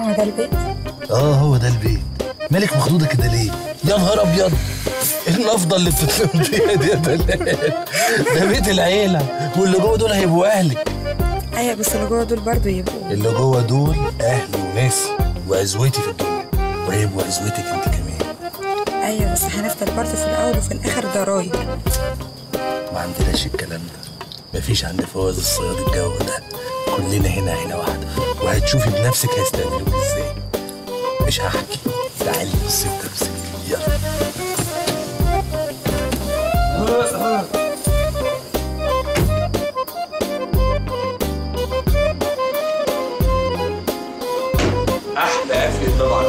هو ده البيت اه هو ده البيت مالك مخضوضه كده ليه يا نهار ابيض ايه النفضه اللي بتتلم فيها دي يا دلال ده بيت العيله واللي جوه دول هيبقوا اهلك ايوه بس اللي جوه دول برضه يبقوا اللي جوه دول اهلي وناسي وعزوتي في الدنيا وهيبقوا عزوتك انت كمان ايوه بس هنفضل برضه في الاول وفي الاخر ضرايب ما عندناش الكلام ده مفيش عند فواز الصياد الجو ده كلنا هنا عيله واحده وهتشوفي بنفسك هيستقبلوك ازاي مش هحكي تعالي بصي بنفسك يلا احلى قفل طبعا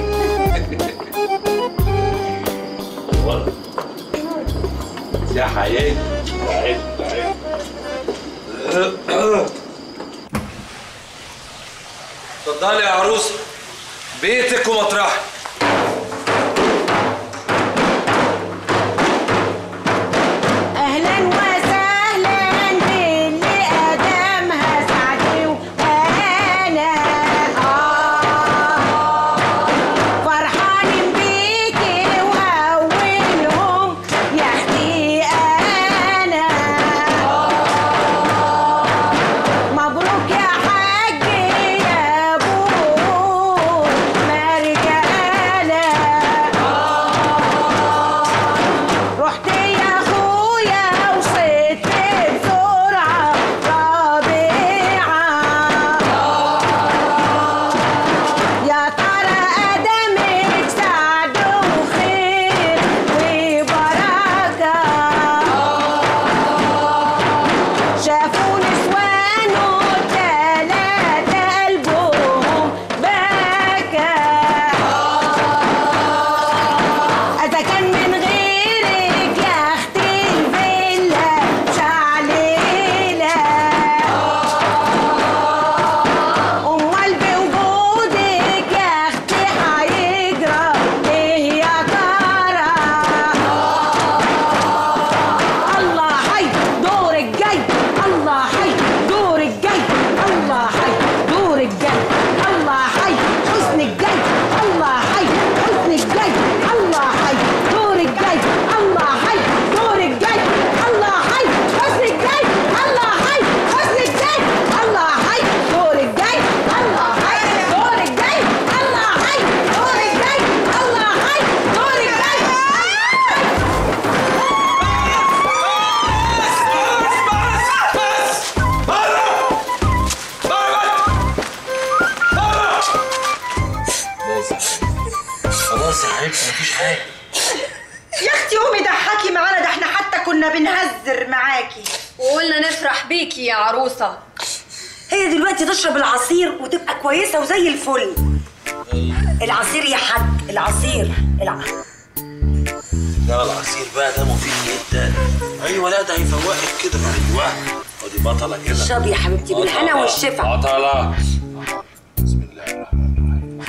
والله. يا حياتي تعالي تعالي اتفضلي يا عروسه بيتك ومطرحك اهلا وسهلا باللي ادمها سعدي وانا آه فرحان بيكي واولهم يا اختي انا مبروك يا حاج يا ابو مرجاله رحت يا اخويا وصيت بسرعه رابعه يا ترى ادمك سعد وخير وبركه شافوا نسوانه تلاتة قلبهم بكى إذا كان من غيرك يا أختي الفيلا شعليلة أمال بوجودك يا أختي هيجرى إيه يا ترى الله حي دورك جاي الله حي دورك جاي الله حي دورك جاي الله حي حسنك جاي الله حي حسنك جاي الله حي دورك جاي الله حي دورك جاي الله حي حسنك جاي الله حي حسنك جاي الله حي دورك جاي الله حي دورك جاي الله حي دورك جاي الله حي دورك جاي خلاص يا حبيبتي مفيش حاجه يا اختي قومي ضحكي معانا ده احنا حتى كنا بنهزر معاكي وقلنا نفرح بيكي يا عروسه هي دلوقتي تشرب العصير وتبقى كويسه وزي الفل العصير يا حاج العصير الع... لا العصير بقى ده مفيد جدا ايوه لا ده هيفوقك كده ايوه ودي بطله كده اشربي يا حبيبتي بالهنا بطلة. والشفا بطله بسم الله الرحمن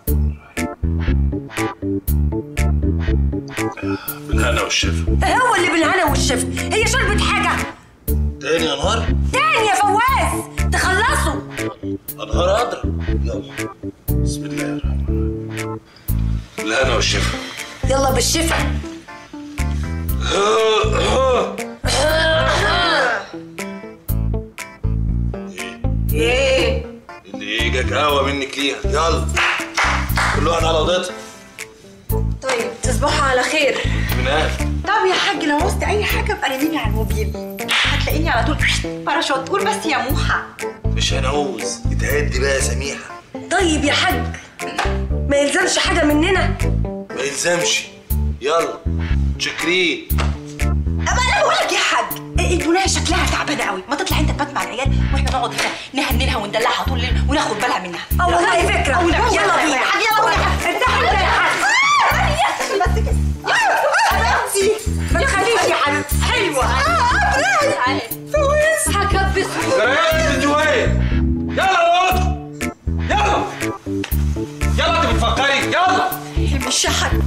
الرحيم بالهنا والشفا هو اللي بالهنا والشفا هي شربت حاجه تاني يا نهار تاني يا فواز تخلصوا انهار اضرب يلا بسم الله الرحمن الرحيم بالهنا والشفا يلا بالشفا ايه اللي ايه جاك قهوه منك ليها يلا كل واحد على اوضتها طيب تصبحوا على خير من اهل طب يا حاج لو عوزت اي حاجه ابقى رنيني على الموبيل هتلاقيني على طول باراشوت قول بس يا موحه مش هنعوز اتهدي بقى يا سميحه طيب يا حاج ما يلزمش حاجه مننا ما يلزمش يلا شكرين اما انا بقول لك يا حاج البنايه شكلها تعبانه قوي ما تطلع انت تبات مع العيال واحنا نقعد هنا نهنلها وندلعها طول الليل وناخد بالها منها اه والله فكره أو نعم. يلا بينا يا حاج يلا بينا انت حلوه يا حاج بس كده حبيبتي ما تخافيش يا حبيبتي حلوه فوز هكبس جريان انت وين يلا اقعدوا يلا يلا انت بتفكري يلا مش يا حاج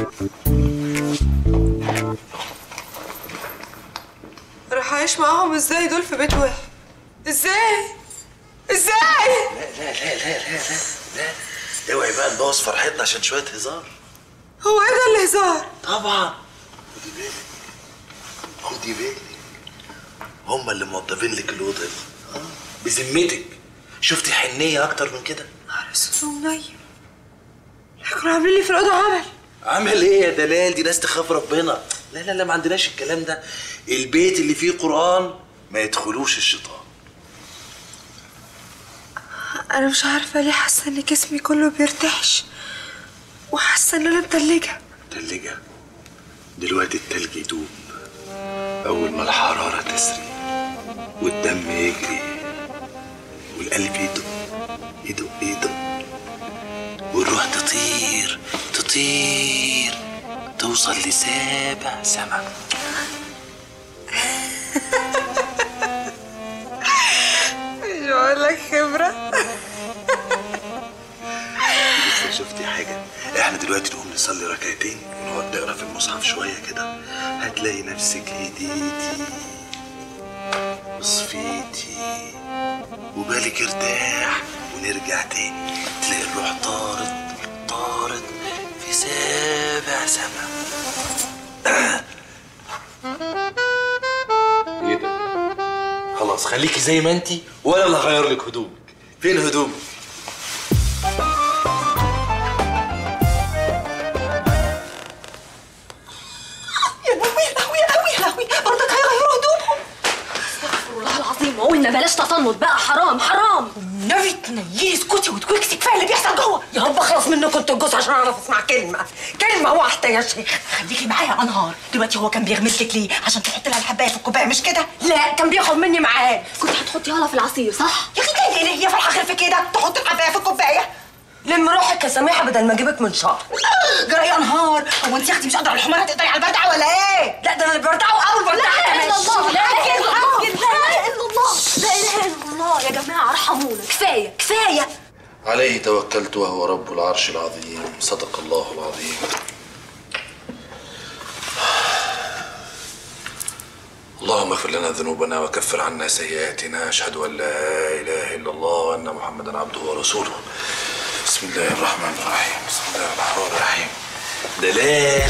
راح اعيش معاهم ازاي دول في بيت واحد ازاي ازاي لا لا لا لا لا لا اوعي بقى نبوظ فرحتنا عشان شويه هزار هو ايه ده اللي هزار طبعا خدي بالك خدي بالك هما اللي موظفين لك الاوضه دي آه، بذمتك شفتي حنيه اكتر من كده نهار اسود ومنيل كانوا عاملين لي في الاوضه عمل عامل ايه يا دلال دي ناس تخاف ربنا لا لا لا ما عندناش الكلام ده البيت اللي فيه قران ما يدخلوش الشيطان انا مش عارفه ليه حاسه ان جسمي كله بيرتعش وحاسه ان انا متلجه تلجة دلوقتي التلج يدوب أول ما الحرارة تسري والدم يجري والقلب يدق يدق يدق والروح تطير تطير توصل لسابع سما مش بقول لك خبره لسه شفتي حاجة احنا دلوقتي نقوم نصلي ركعتين ونقعد نقرا في المصحف شوية كده هتلاقي نفسك هديتي وصفيتي وبالك ارتاح ونرجع تاني تلاقي الروح طارت طارت في سابع سما ايه ده؟ خلاص خليكي زي ما انتي وانا اللي هغير لك هدومك فين هدومك؟ يا لهوي يا لهوي يا لهوي يا لهوي برضك هيغيروا هدومهم والله العظيم ما قلنا بلاش تطنط بقى حرام حرام النبي تنيلي اسكتي وتكوكسي كفايه اللي بيحصل جوه يا رب اخلص منكم انتوا الجوز عشان اعرف اسمع كلمه كلمه واحده يا شيخ خليكي معايا يا انهار دلوقتي هو كان بيغمز لك ليه عشان تحط لها الحبايه في الكوبايه مش كده لا كان بياخد مني معاه كنت هتحطيها لها في العصير صح يا اخي جاي ليه هي فرحه غير في كده تحط الحبايه في الكوبايه لم روحك يا سميحه بدل ما اجيبك من شهر جرى يا انهار هو انت يا اختي مش قادره على الحمار هتقدري على البردعه ولا ايه لا ده انا اللي بردعه اول لا بردعه اله الا الله لا اله الا الله لا اله الا الله لا اله الا الله يا جماعه ارحمونا كفايه كفايه عليه توكلت وهو رب العرش العظيم صدق الله العظيم اللهم اغفر لنا ذنوبنا وكفر عنا سيئاتنا اشهد ان لا اله الا الله وان محمدا عبده ورسوله بسم الله الرحمن الرحيم بسم الله الرحمن الرحيم دلال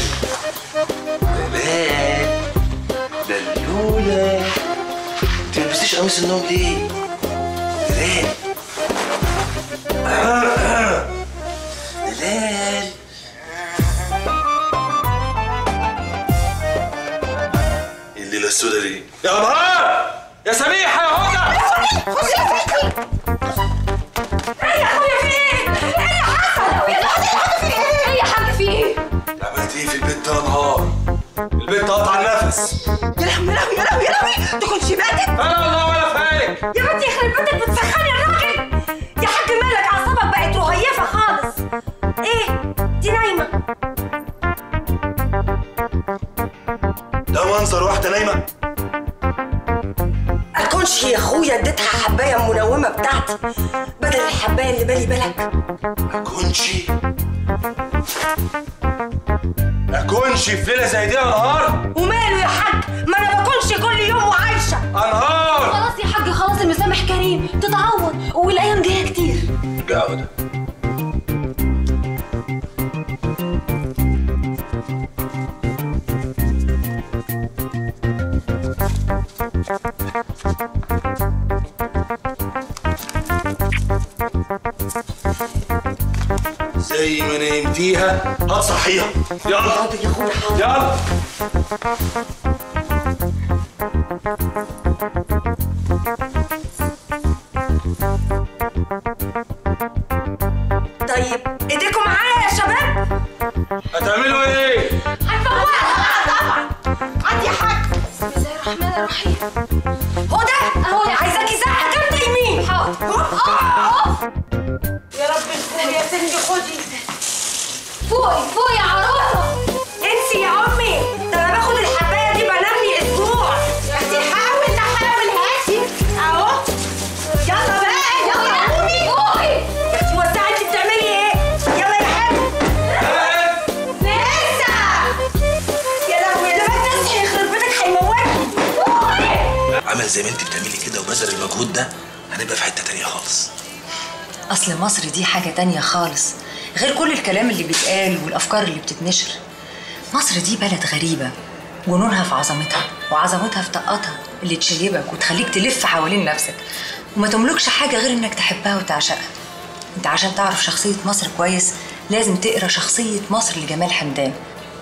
دلال دلولة تلبسيش قميص النوم ليه؟ دلال دلال الليلة السوداء دي يا نهار يا سميحه يا هدى ايه يا اخويا في ايه؟ ايه اللي حصل؟ يا حاجه في ايه؟ ايه يا حاج في ايه؟ عملت ايه في البيت ده يا نهار؟ البنت قطع النفس يا لهوي يا لهوي يا لهوي يا لهوي تكونش ماتت انا الله ولا فايق يا بنتي يخرب بيتك بتسخني الراجل يا حاج مالك اعصابك بقت رهيفه خالص ايه دي نايمه ده منظر واحدة نايمة اكونش يا اخويا اديتها حبايه منومه بتاعتي بدل الحبايه اللي بالي بالك أكونشي اكونش في ليله زي دي يا نهار وماله يا حاج ما انا بكونش كل يوم وعايشه انهار خلاص يا حاج خلاص المسامح كريم تتعوض والايام جايه كتير جودة زي ما نمتيها هتصحيها يلا يا اخويا يلا طيب ايديكم معايا يا شباب هتعملوا ايه؟ هنفوقها طبعا عندي حاج بسم الله الرحمن الرحيم هو ده أهو. عايزاكي زقه جامده يمين حاضر. آه. يا رب الخير يا سندي خدي فوقي فوقي يا عروسه انسي يا امي ده انا باخد الحبايه دي بنام لي اسبوع انتي حاول تحاول هاتي اهو يلا بقى يلا قومي فوقي يا اختي وسعي انت بتعملي ايه يلا يا حبيبي لسه يا لهوي ده بس تصحي يخرب بيتك هيموتني عمل زي ما انت بتعملي كده وبذل المجهود ده هنبقى في حتة تانية خالص اصل مصر دي حاجه تانية خالص غير كل الكلام اللي بيتقال والافكار اللي بتتنشر مصر دي بلد غريبه ونورها في عظمتها وعظمتها في طاقتها اللي تشيبك وتخليك تلف حوالين نفسك وما تملكش حاجه غير انك تحبها وتعشقها انت عشان تعرف شخصيه مصر كويس لازم تقرا شخصيه مصر لجمال حمدان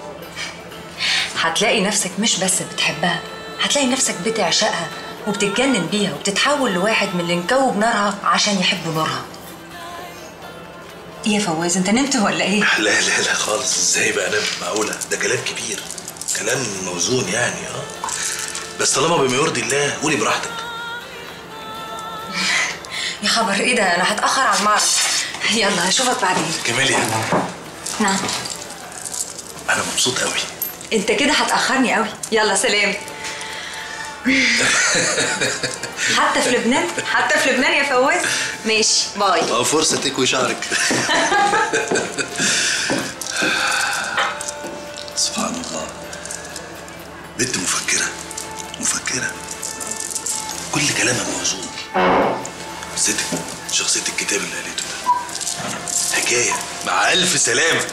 هتلاقي نفسك مش بس بتحبها هتلاقي نفسك بتعشقها وبتتجنن بيها وبتتحول لواحد من اللي انكوب نارها عشان يحبوا نورها ايه يا فواز انت نمت ولا ايه لا لا لا خالص ازاي بقى نام معقولة ده كلام كبير كلام موزون يعني اه بس طالما بما يرضي الله قولي براحتك يا خبر ايه ده انا هتاخر على المعرض يلا هشوفك بعدين كمال يعني نعم انا مبسوط قوي انت كده هتاخرني قوي يلا سلام حتى في لبنان حتى في لبنان يا فواز ماشي باي اه فرصة تكوي شعرك سبحان الله بنت مفكرة مفكرة كل كلامها موزون ستك شخصية الكتاب اللي قالته ده حكاية مع ألف سلامة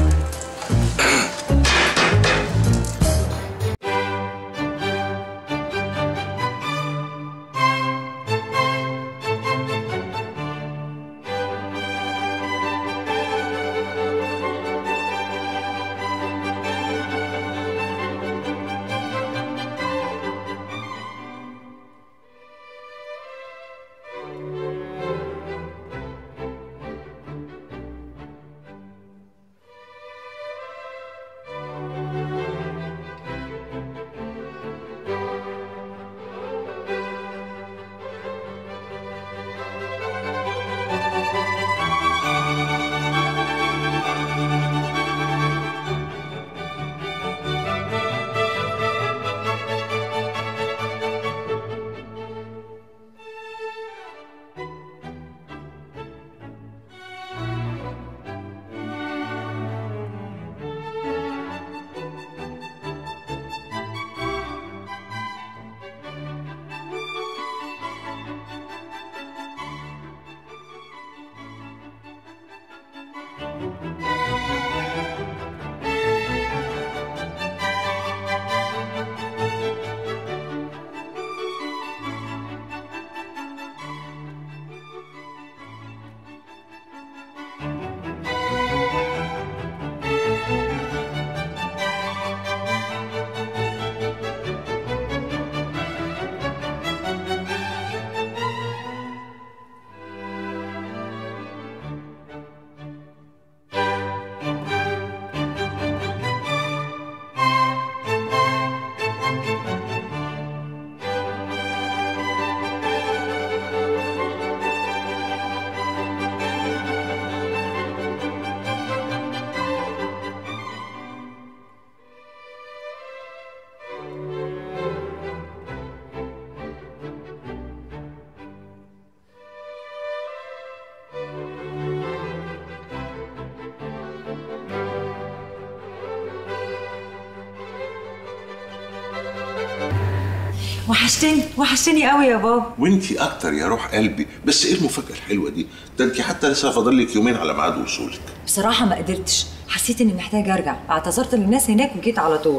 وحشتني وحشتني قوي يا بابا وانتي اكتر يا روح قلبي بس ايه المفاجاه الحلوه دي ده انت حتى لسه فاضل لك يومين على ميعاد وصولك بصراحه ما قدرتش حسيت اني محتاجه ارجع اعتذرت للناس هناك وجيت على طول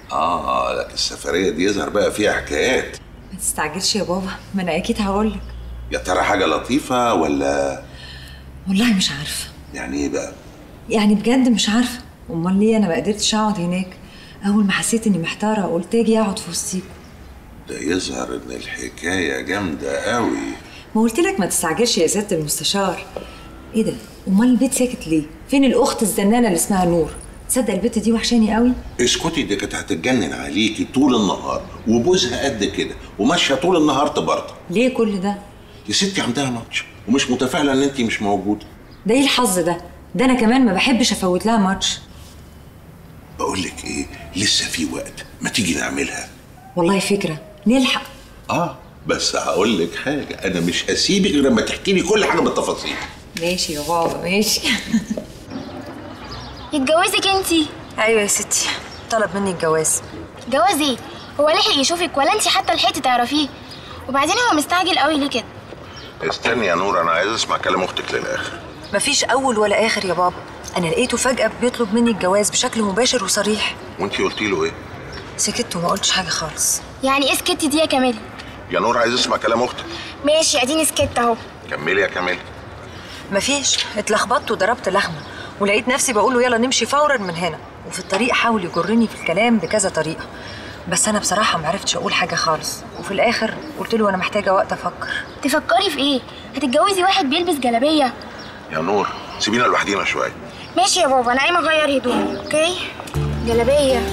اه لكن السفريه دي يظهر بقى فيها حكايات ما تستعجلش يا بابا ما انا اكيد هقول لك يا ترى حاجه لطيفه ولا والله مش عارفه يعني ايه بقى يعني بجد مش عارفه امال ليه انا ما قدرتش اقعد هناك اول ما حسيت اني محتاره قلت اجي اقعد في وسطيكم ده يظهر ان الحكايه جامده قوي ما قلت لك ما تستعجلش يا سياده المستشار ايه ده امال البيت ساكت ليه فين الاخت الزنانه اللي اسمها نور تصدق البت دي وحشاني قوي اسكتي دي كانت هتتجنن عليكي طول النهار وبوزها قد كده وماشيه طول النهار تبرطع ليه كل ده يا ستي عندها ماتش ومش متفائله ان انت مش موجوده ده ايه الحظ ده ده انا كمان ما بحبش افوت لها ماتش بقول لك ايه لسه في وقت ما تيجي نعملها والله فكره نلحق اه بس هقول لك حاجه انا مش هسيبك غير لما تحكي لي كل حاجه بالتفاصيل ماشي يا بابا ماشي يتجوزك انتي ايوه يا ستي طلب مني الجواز جواز ايه هو لحق يشوفك ولا انتي حتى لحقتي تعرفيه وبعدين هو مستعجل قوي ليه كده استني يا نور انا عايز اسمع كلام اختك للاخر مفيش اول ولا اخر يا بابا انا لقيته فجاه بيطلب مني الجواز بشكل مباشر وصريح وانتي قلتي له ايه سكت وما قلتش حاجه خالص يعني ايه سكتي دي يا كاميلي يا نور عايز اسمع كلام اختك ماشي اديني سكت اهو كملي يا كمال مفيش اتلخبطت وضربت لحمه ولقيت نفسي بقول له يلا نمشي فورا من هنا وفي الطريق حاول يجرني في الكلام بكذا طريقه بس انا بصراحه ما عرفتش اقول حاجه خالص وفي الاخر قلت له انا محتاجه وقت افكر تفكري في ايه هتتجوزي واحد بيلبس جلابيه يا نور سيبينا لوحدينا شويه ماشي يا بابا انا قايمه اغير هدومي اوكي جلابيه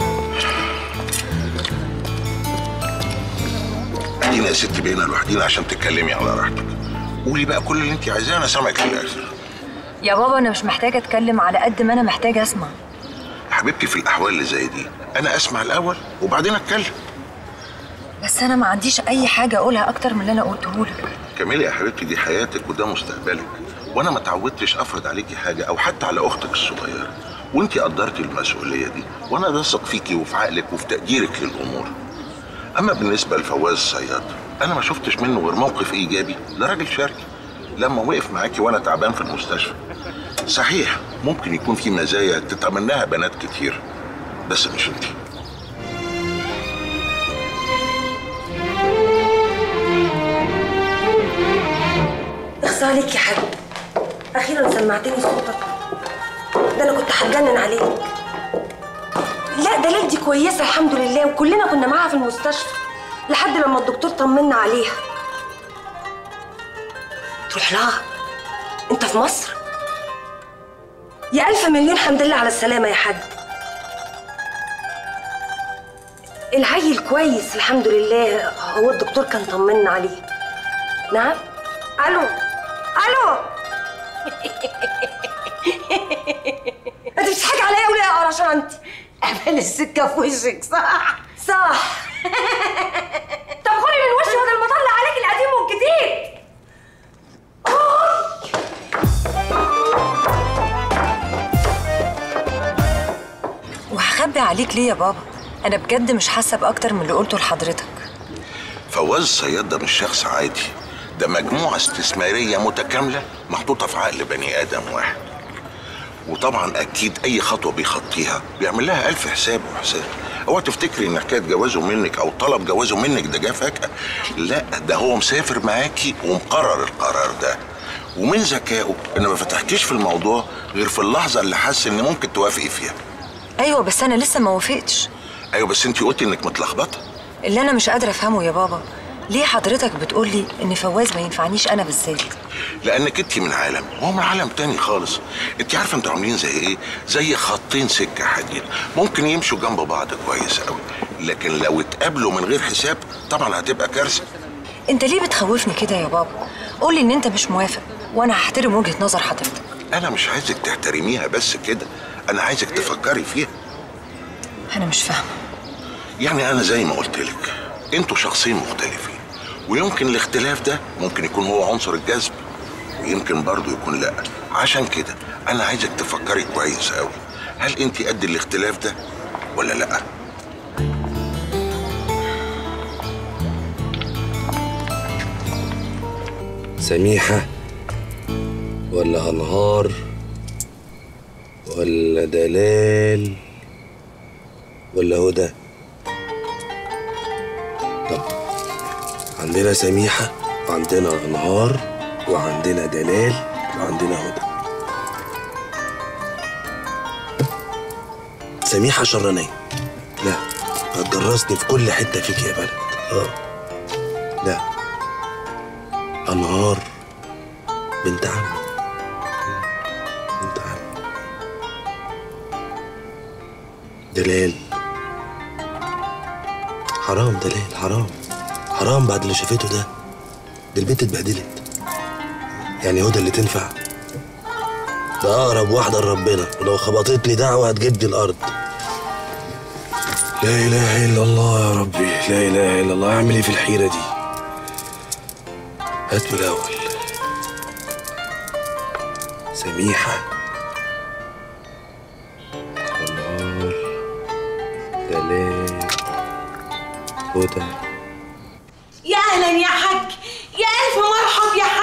ادينا يا ست بقينا لوحدينا عشان تتكلمي على راحتك قولي بقى كل اللي انت عايزاه انا سامعك للاخر يا بابا انا مش محتاجه اتكلم على قد ما انا محتاجه اسمع حبيبتي في الاحوال اللي زي دي انا اسمع الاول وبعدين اتكلم بس انا ما عنديش اي حاجه اقولها اكتر من اللي انا قلته لك كملي يا حبيبتي دي حياتك وده مستقبلك وانا ما تعودتش افرض عليكي حاجه او حتى على اختك الصغيره وانت قدرتي المسؤوليه دي وانا بثق فيكي وفي عقلك وفي تقديرك للامور اما بالنسبه لفواز الصياد انا ما شفتش منه غير موقف ايجابي ده راجل شرقي لما وقف معاكي وانا تعبان في المستشفى صحيح ممكن يكون في مزايا تتمناها بنات كتير بس مش انتي اخصى عليك يا حاج اخيرا سمعتني صوتك ده انا كنت هتجنن عليك لا ده ليلتي كويسه الحمد لله وكلنا كنا معاها في المستشفى لحد لما الدكتور طمنا عليها تروح لها انت في مصر يا الف مليون حمد لله على السلامه يا حاج العيل كويس الحمد لله هو الدكتور كان طمنا عليه نعم الو الو انت بتضحكي عليا ولا يا قرشان انت قبل السكه في وشك صح صح طب خدي من وشي بدل ما اطلع عليك القديم والجديد وهخبي عليك ليه يا بابا انا بجد مش حاسه باكتر من اللي قلته لحضرتك فواز الصياد ده مش شخص عادي ده مجموعة استثمارية متكاملة محطوطة في عقل بني آدم واحد وطبعا أكيد أي خطوة بيخطيها بيعمل لها ألف حساب وحساب اوعى تفتكري ان حكايه جوازه منك او طلب جوازه منك ده جه فجاه لا ده هو مسافر معاكي ومقرر القرار ده ومن ذكائه انه ما فتحكيش في الموضوع غير في اللحظه اللي حس ان ممكن توافقي فيها ايوه بس انا لسه ما وافقتش ايوه بس انت قلتي انك متلخبطه اللي انا مش قادره افهمه يا بابا ليه حضرتك بتقولي ان فواز ما ينفعنيش انا بالذات لانك انت من عالم وهو من عالم تاني خالص انت عارفه انتوا عاملين زي ايه زي خطين سكه حديد ممكن يمشوا جنب بعض كويس قوي لكن لو اتقابلوا من غير حساب طبعا هتبقى كارثه انت ليه بتخوفني كده يا بابا قولي ان انت مش موافق وانا هحترم وجهه نظر حضرتك انا مش عايزك تحترميها بس كده انا عايزك تفكري فيها انا مش فاهمه يعني انا زي ما قلت لك انتوا شخصين مختلفين ويمكن الاختلاف ده ممكن يكون هو عنصر الجذب ويمكن برضه يكون لا عشان كده انا عايزك تفكري كويس قوي هل انت قد الاختلاف ده ولا لا سميحة ولا أنهار ولا دلال ولا هدى طب عندنا سميحة وعندنا أنهار وعندنا دلال وعندنا هدى سميحة شرانية لا هتجرسني في كل حتة فيك يا بلد اه لا أنهار بنت عمي بنت عمي دلال حرام دلال حرام حرام بعد اللي شافته ده دي البنت اتبهدلت يعني هدى اللي تنفع ده أقرب واحدة لربنا ولو خبطتني دعوة هتجد الأرض لا إله إلا الله يا ربي لا إله إلا الله أعمل إيه في الحيرة دي هات من الأول سميحة أنهار دلال هدى يا اهلا يا حاج يا الف مرحب يا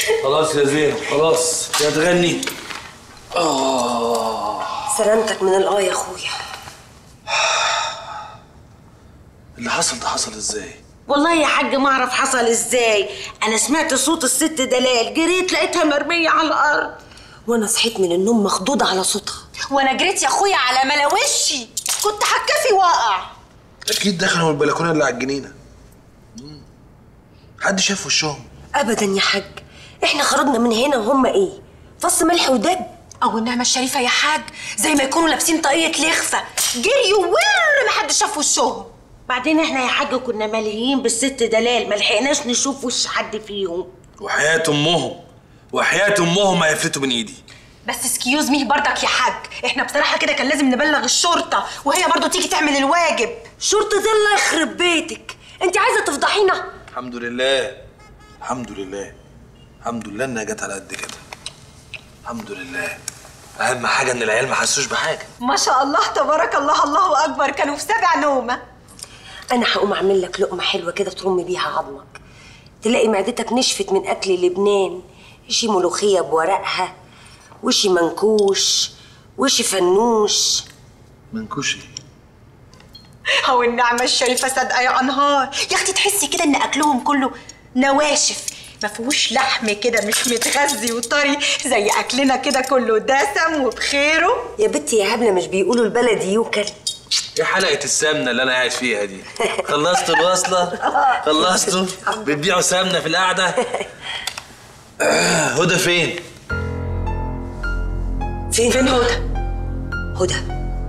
خلاص يا زينب خلاص يا تغني اه سلامتك من الآه يا أخويا اللي حصل ده حصل ازاي والله يا حاج ما اعرف حصل ازاي انا سمعت صوت الست دلال جريت لقيتها مرميه على الارض وأنا صحيت من النوم مخضوضة على صوتها وانا جريت يا اخويا على ملاوشي كنت حكافي واقع اكيد دخلوا من البلكونه اللي على الجنينه مم. حد شاف وشهم أبدا يا حاج إحنا خرجنا من هنا وهم إيه فص ملح ودب او النعمه الشريفه يا حاج زي ما يكونوا لابسين طاقيه لخفه جريوا ور ما حد شاف وشهم بعدين احنا يا حاج كنا ماليين بالست دلال ما لحقناش نشوف وش حد فيهم وحياه امهم وحياه امهم ما يفلتوا من ايدي بس اسكيوز مي برضك يا حاج احنا بصراحه كده كان لازم نبلغ الشرطه وهي برضو تيجي تعمل الواجب شرطة الله يخرب بيتك أنت عايزة تفضحينا الحمد لله الحمد لله الحمد لله انها جت على قد كده الحمد لله اهم حاجه ان العيال ما حسوش بحاجه ما شاء الله تبارك الله الله اكبر كانوا في سبع نومه أنا هقوم أعمل لك لقمة حلوة كده ترمي بيها عظمك تلاقي معدتك نشفت من أكل لبنان شي ملوخية بورقها وشي منكوش وشي فنوش منكوش ايه او النعمه الشريفه صادقه يا انهار يا اختي تحسي كده ان اكلهم كله نواشف ما فيهوش لحم كده مش متغذي وطري زي اكلنا كده كله دسم وبخيره يا بنتي يا هبلة مش بيقولوا البلد يوكل ايه حلقه السمنه اللي انا قاعد فيها دي خلصتوا الوصله خلصتوا بتبيعوا سمنه في القعده آه، هدى فين فين فين هدى هدى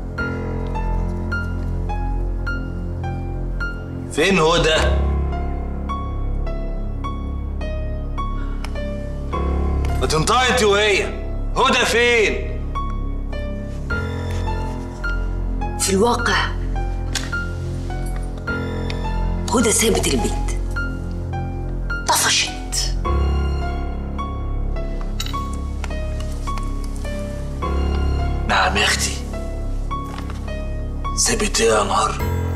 فين هدى ما تنطقي انت وهي هدى فين في الواقع هدى سابت البيت طفشت نعم يا اختي سبت ايه يا نهار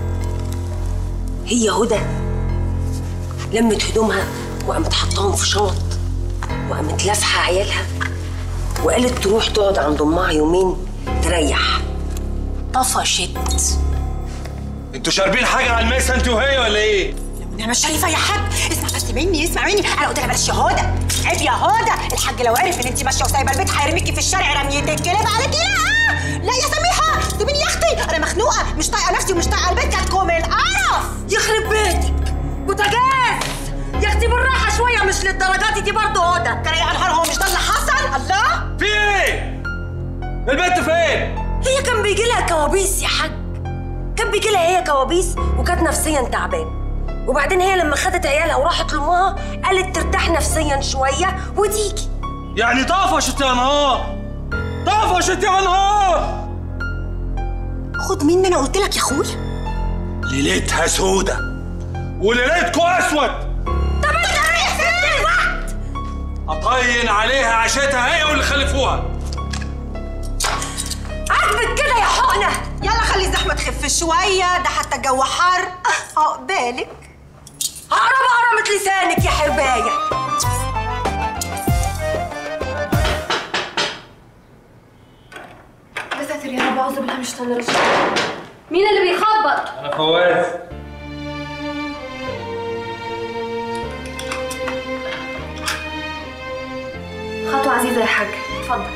هي هدى لمت هدومها وقامت حطاهم في شنط وقامت لافحه عيالها وقالت تروح تقعد عند امها يومين تريح طفشت انتوا شاربين حاجه على الميسه انت وهي ولا ايه النعمه الشريفه يا حاج اسمع بس مني اسمع مني انا قلت لها بلاش يا هدى عيب يا هدى الحاج لو عرف ان انت ماشيه وسايبه البيت هيرميكي في الشارع رميتك كلاب عليكي لا لا يا سميحه سيبيني يا اختي انا مخنوقه مش طايقه نفسي ومش طايقه البيت كاتكم القرف يخرب بيتك بوتاجاز يا اختي بالراحه شويه مش للدرجات دي برضه هدى كان يا نهار هو مش ده اللي حصل الله في ايه البنت فين هي كان بيجي لها كوابيس يا حاج كان بيجي لها هي كوابيس وكانت نفسيا تعبانه وبعدين هي لما خدت عيالها وراحت لامها قالت ترتاح نفسيا شويه وتيجي يعني طفشت يا نهار طفشت يا نهار خد مين ما انا قلت لك يا اخويا ليلتها سودة وليلتكوا اسود طب انت رايح فين دلوقتي اطين عليها عشتها هي واللي خلفوها عاجبك كده يا حقنه يلا خلي الزحمه تخف شويه ده حتى الجو حر عقبالك هقرب قرمة لسانك يا حربايه يا ساتر يا رب اعوذ بالله من الشيطان الرجيم مين اللي بيخبط؟ انا فواز خطوة عزيزة يا حاج اتفضل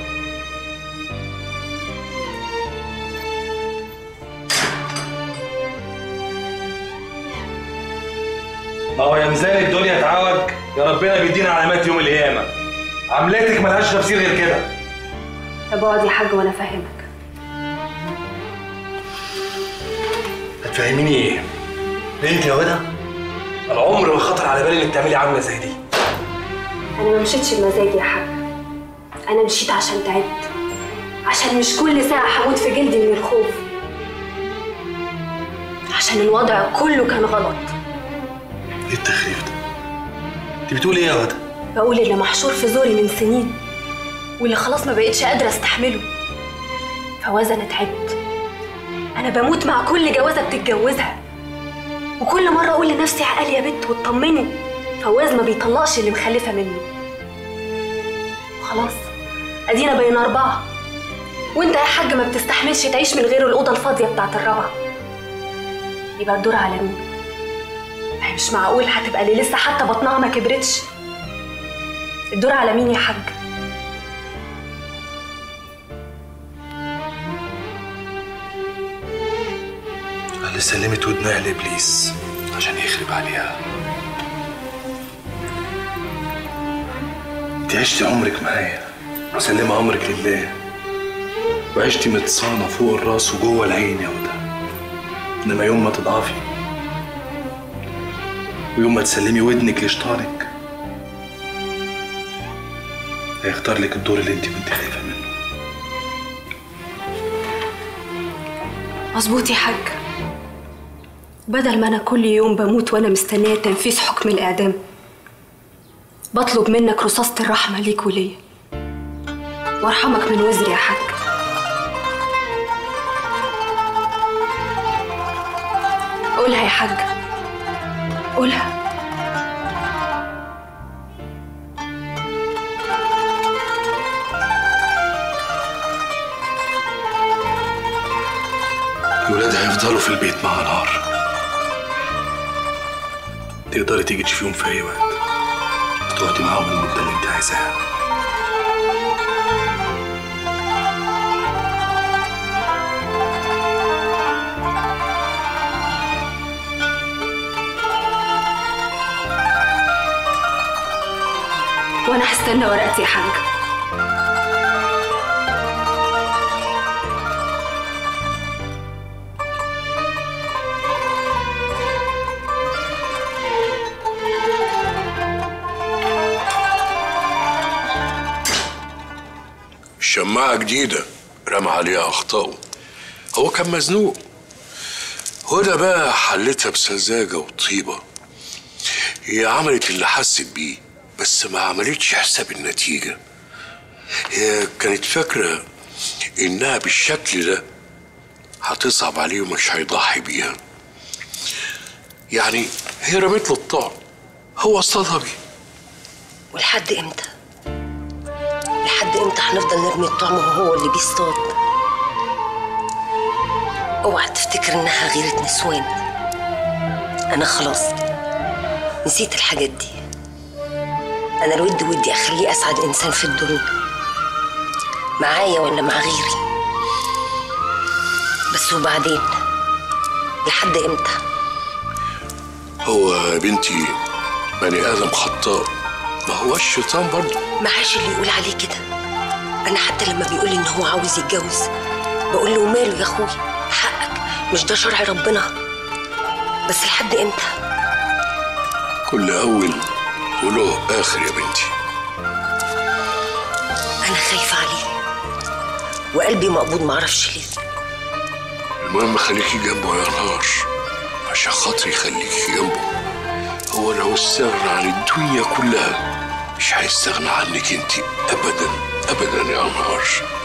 ما هو يا ميزان الدنيا اتعوج يا ربنا بيدينا علامات يوم القيامه عملتك ملهاش تفسير غير كده طب اقعد يا حاج وانا افهمك هتفهميني ايه؟ انت يا هدى العمر ما خطر على بالي انك تعملي عامله زي دي انا ما مشيتش بمزاجي يا حاج انا مشيت عشان تعبت عشان مش كل ساعة هموت في جلدي من الخوف عشان الوضع كله كان غلط ايه التخريف ده؟ انت بتقولي ايه يا هدى؟ بقول اللي محشور في زوري من سنين واللي خلاص ما بقتش قادرة استحمله فواز انا تعبت انا بموت مع كل جوازة بتتجوزها وكل مرة اقول لنفسي عقل يا بت واطمني فواز ما بيطلقش اللي مخلفة منه خلاص ادينا بين اربعه وانت يا حاج ما بتستحملش تعيش من غير الاوضه الفاضيه بتاعت الرابعه يبقى الدور على مين ما هي مش معقول هتبقى اللي لسه حتى بطنها ما كبرتش الدور على مين يا حاج اللي سلمت ودنها لابليس عشان يخرب عليها انت عشتي عمرك معايا مسلمة امرك لله وعشتي متصانة فوق الراس وجوه العين يا هدى انما يوم ما تضعفي ويوم ما تسلمي ودنك لشيطانك هيختار لك الدور اللي انت كنت خايفة منه مظبوط يا حاج بدل ما انا كل يوم بموت وانا مستنيه تنفيذ حكم الاعدام بطلب منك رصاصة الرحمة ليك وليا وارحمك من وزري يا حاج قولها يا حاج قولها الولاد هيفضلوا في البيت مع نهار تقدري تيجي تشوفيهم في اي وقت وتقعدي معاهم المدة اللي انت عايزاها وانا هستنى ورقتي يا حاج الشماعة جديدة رمى عليها أخطائه هو كان مزنوق هدى بقى حلتها بسذاجة وطيبة هي عملت اللي حست بيه بس ما عملتش حساب النتيجة هي كانت فاكرة إنها بالشكل ده هتصعب عليه ومش هيضحي بيها يعني هي رمت له الطعم هو اصطادها بيه ولحد امتى؟ لحد امتى هنفضل نرمي الطعم وهو اللي بيصطاد؟ اوعى تفتكر انها غيرة نسوان انا خلاص نسيت الحاجات دي انا الود ودي اخليه اسعد انسان في الدنيا معايا ولا مع غيري بس وبعدين لحد امتى هو يا بنتي بني آدم خطاء ما هو الشيطان برضه معاش اللي يقول عليه كده انا حتى لما بيقول لي ان هو عاوز يتجوز بقول له ماله يا اخوي حقك مش ده شرع ربنا بس لحد امتى كل أول وله آخر يا بنتي انا خايفه عليه وقلبي مقبوض معرفش ليه المهم خليكي جنبه يا نهار عشان خاطري خليكي جنبه هو لو استغنى عن الدنيا كلها مش هيستغنى عنك انت ابدا ابدا يا نهار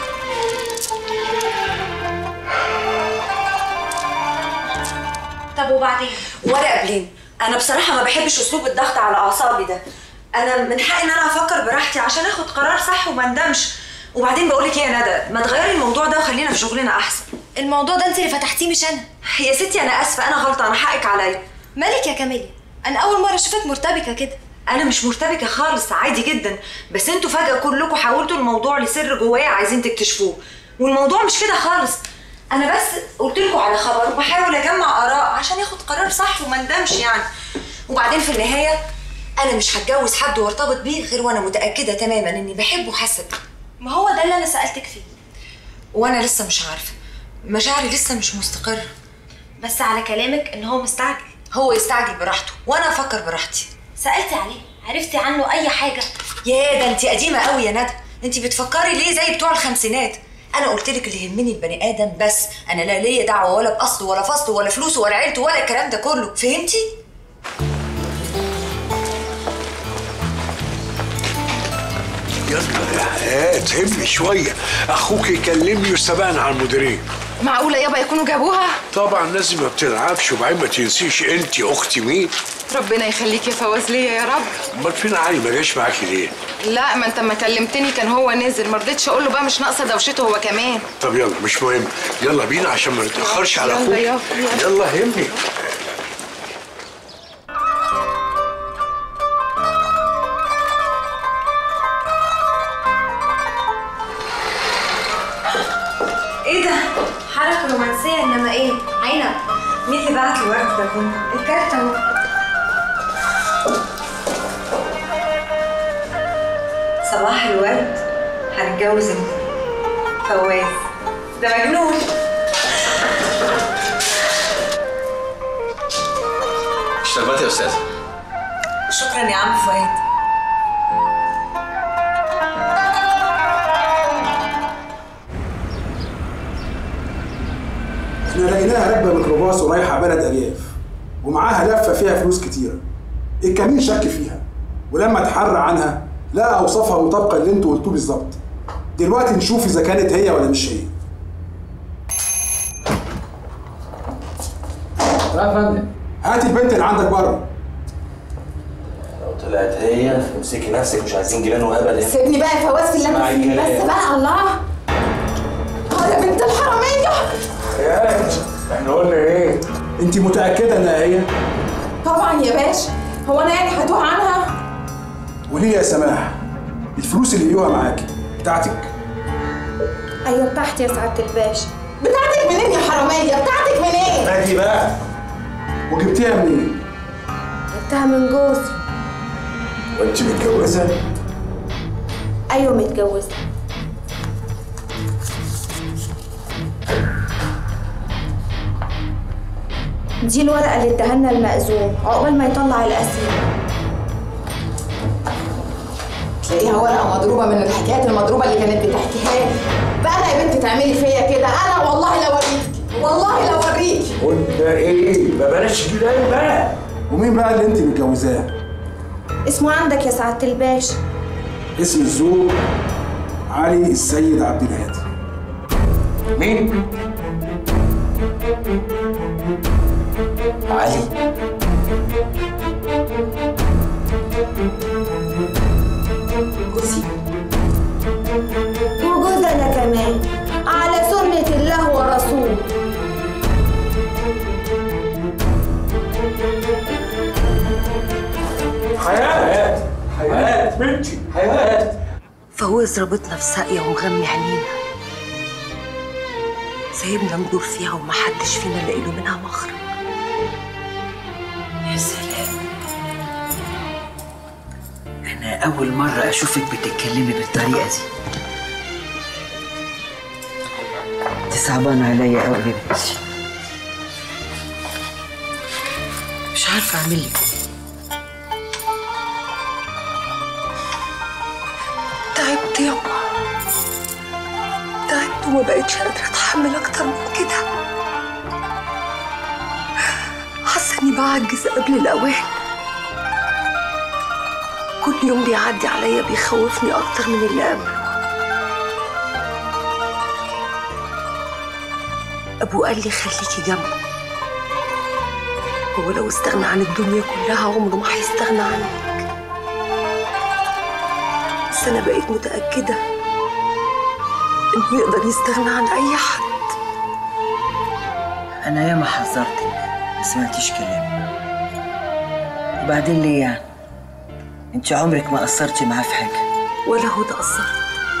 طب وبعدين ولا قبلين انا بصراحه ما بحبش اسلوب الضغط على اعصابي ده انا من حقي ان انا افكر براحتي عشان اخد قرار صح وما اندمش وبعدين بقول لك ايه يا ندى ما تغيري الموضوع ده وخلينا في شغلنا احسن الموضوع ده انت اللي فتحتيه مش انا يا ستي انا اسفه انا غلطانه حقك عليا مالك يا كاميليا انا اول مره اشوفك مرتبكه كده انا مش مرتبكه خالص عادي جدا بس انتوا فجاه كلكم حولتوا الموضوع لسر جوايا عايزين تكتشفوه والموضوع مش كده خالص انا بس قلت لكم على خبر وبحاول اجمع اراء عشان ياخد قرار صح وما ندمش يعني وبعدين في النهايه انا مش هتجوز حد وارتبط بيه غير وانا متاكده تماما اني بحبه وحاسه بيه ما هو ده اللي انا سالتك فيه وانا لسه مش عارفه مشاعري لسه مش مستقره بس على كلامك ان هو مستعجل هو يستعجل براحته وانا افكر براحتي سالتي عليه عرفتي عنه اي حاجه يا ده انت قديمه قوي يا ندى انت بتفكري ليه زي بتوع الخمسينات انا قلت لك اللي يهمني البني ادم بس انا لا ليا دعوه ولا باصله ولا فصله ولا فلوسه ولا عيلته ولا الكلام ده كله فهمتي يلا يا حياة همي شوية أخوك يكلمني وسبقنا على المديرين معقولة يابا يكونوا جابوها؟ طبعا لازم ما بتلعبش وبعدين ما تنسيش انت اختي مين ربنا يخليك يا فواز ليا يا رب امال فين علي ما جاش معاكي ليه لا ما انت ما كلمتني كان هو نازل ما رضيتش اقول له بقى مش ناقصه دوشته هو كمان طب يلا مش مهم يلا بينا عشان ما نتاخرش على يلا اخوك يلا، يلا. يلا همي ايه ده؟ حركة رومانسية انما ايه؟ عينب مين اللي بعت الورد ده كله؟ الكارت اهو صباح الورد هنتجوز امتى؟ فواز ده مجنون اشتغلت يا استاذ شكرا يا عم فؤاد احنا لقيناها راكبه ميكروباص ورايحه بلد ارياف ومعاها لفه فيها فلوس كتيره الكمين شك فيها ولما اتحرى عنها لقى اوصافها مطابقه اللي انتوا قلتوه بالظبط دلوقتي نشوف اذا كانت هي ولا مش هي يا فندم هات البنت اللي عندك بره لو طلعت هي امسكي نفسك مش عايزين جيران وابدا سيبني بقى يا فواز في اللي انا اسمعي فيه الكلام. بس بقى الله اه يا بنت الحراميه احنا قلنا ايه انت متاكده انها هي طبعا يا باشا هو انا يعني هتوه عنها وليه يا سماح الفلوس اللي ليوها معاكي بتاعتك ايوه بتاعتي يا سعاده الباشا بتاعتك منين يا حراميه بتاعتك منين هاتي بقى وجبتيها منين جبتها من جوزي وانت متجوزه ايوه متجوزه دي الورقه اللي اداها المأذون عقبال ما يطلع الاسير تلاقيها ورقه مضروبه من الحكايات المضروبه اللي كانت بتحكيها لي بقى انا يا بنت تعملي فيا كده انا والله لو اوريكي والله لو اوريكي قلنا ايه ما بلاش جيران بقى ومين بقى اللي انت متجوزاه اسمه عندك يا سعاده الباشا اسم الزوج علي السيد عبد الهادي مين؟ علي جوزي وجوز انا كمان على سنه الله ورسوله حياة حياة بنتي حياة فواز رابطنا في ساقية ومغمي عينينا سايبنا ندور فيها ومحدش فينا لاقي له منها مخرج يا سلام أنا أول مرة أشوفك بتتكلمي بالطريقة دي انت صعبانة عليا قوي يا بنتي مش عارفة أعمل لك تعبت يابا تعبت وما بقتش قادرة أتحمل أكتر من كده حاسة إني بعجز قبل الأوان كل يوم بيعدي عليا بيخوفني أكتر من اللي قبله أبوه قال لي خليكي جنبه هو لو استغنى عن الدنيا كلها عمره ما هيستغنى عنك بس أنا بقيت متأكدة إنه يقدر يستغنى عن أي حد أنا ياما حذرتك ما سمعتيش كلامي وبعدين ليه يعني؟ انت عمرك ما قصرتي معاه في حاجة ولا هدى قصرت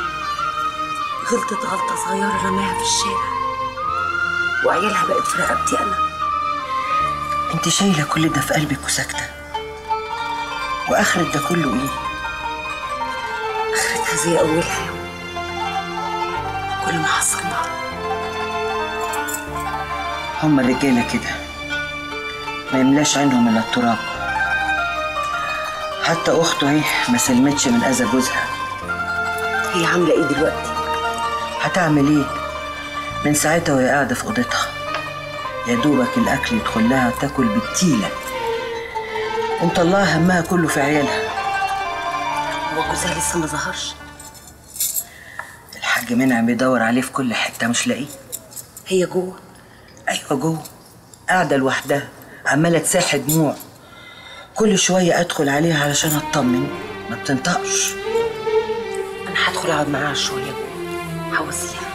غلطت غلطة صغيرة رماها في الشارع وعيالها بقت في رقبتي أنا انت شايلة كل ده في قلبك وساكتة وآخرة ده كله ايه؟ آخرتها زي أولها يوم كل ما حصلنا هما الرجالة كده ما يملاش عينهم إلا التراب حتى أخته اهي ما سلمتش من أذى جوزها هي عاملة إيه دلوقتي؟ هتعمل ايه؟ من ساعتها وهي قاعدة في أوضتها يا دوبك الأكل يدخل لها تاكل بالتيلة ومطلعة همها كله في عيالها هو جوزها لسه ما ظهرش الحاج منعم بيدور عليه في كل حتة مش لاقيه هي جوه ايوه جوه قاعده لوحدها عماله تساح دموع كل شويه ادخل عليها علشان اطمن ما بتنطقش انا هدخل اقعد معاها شويه جوه هوصيها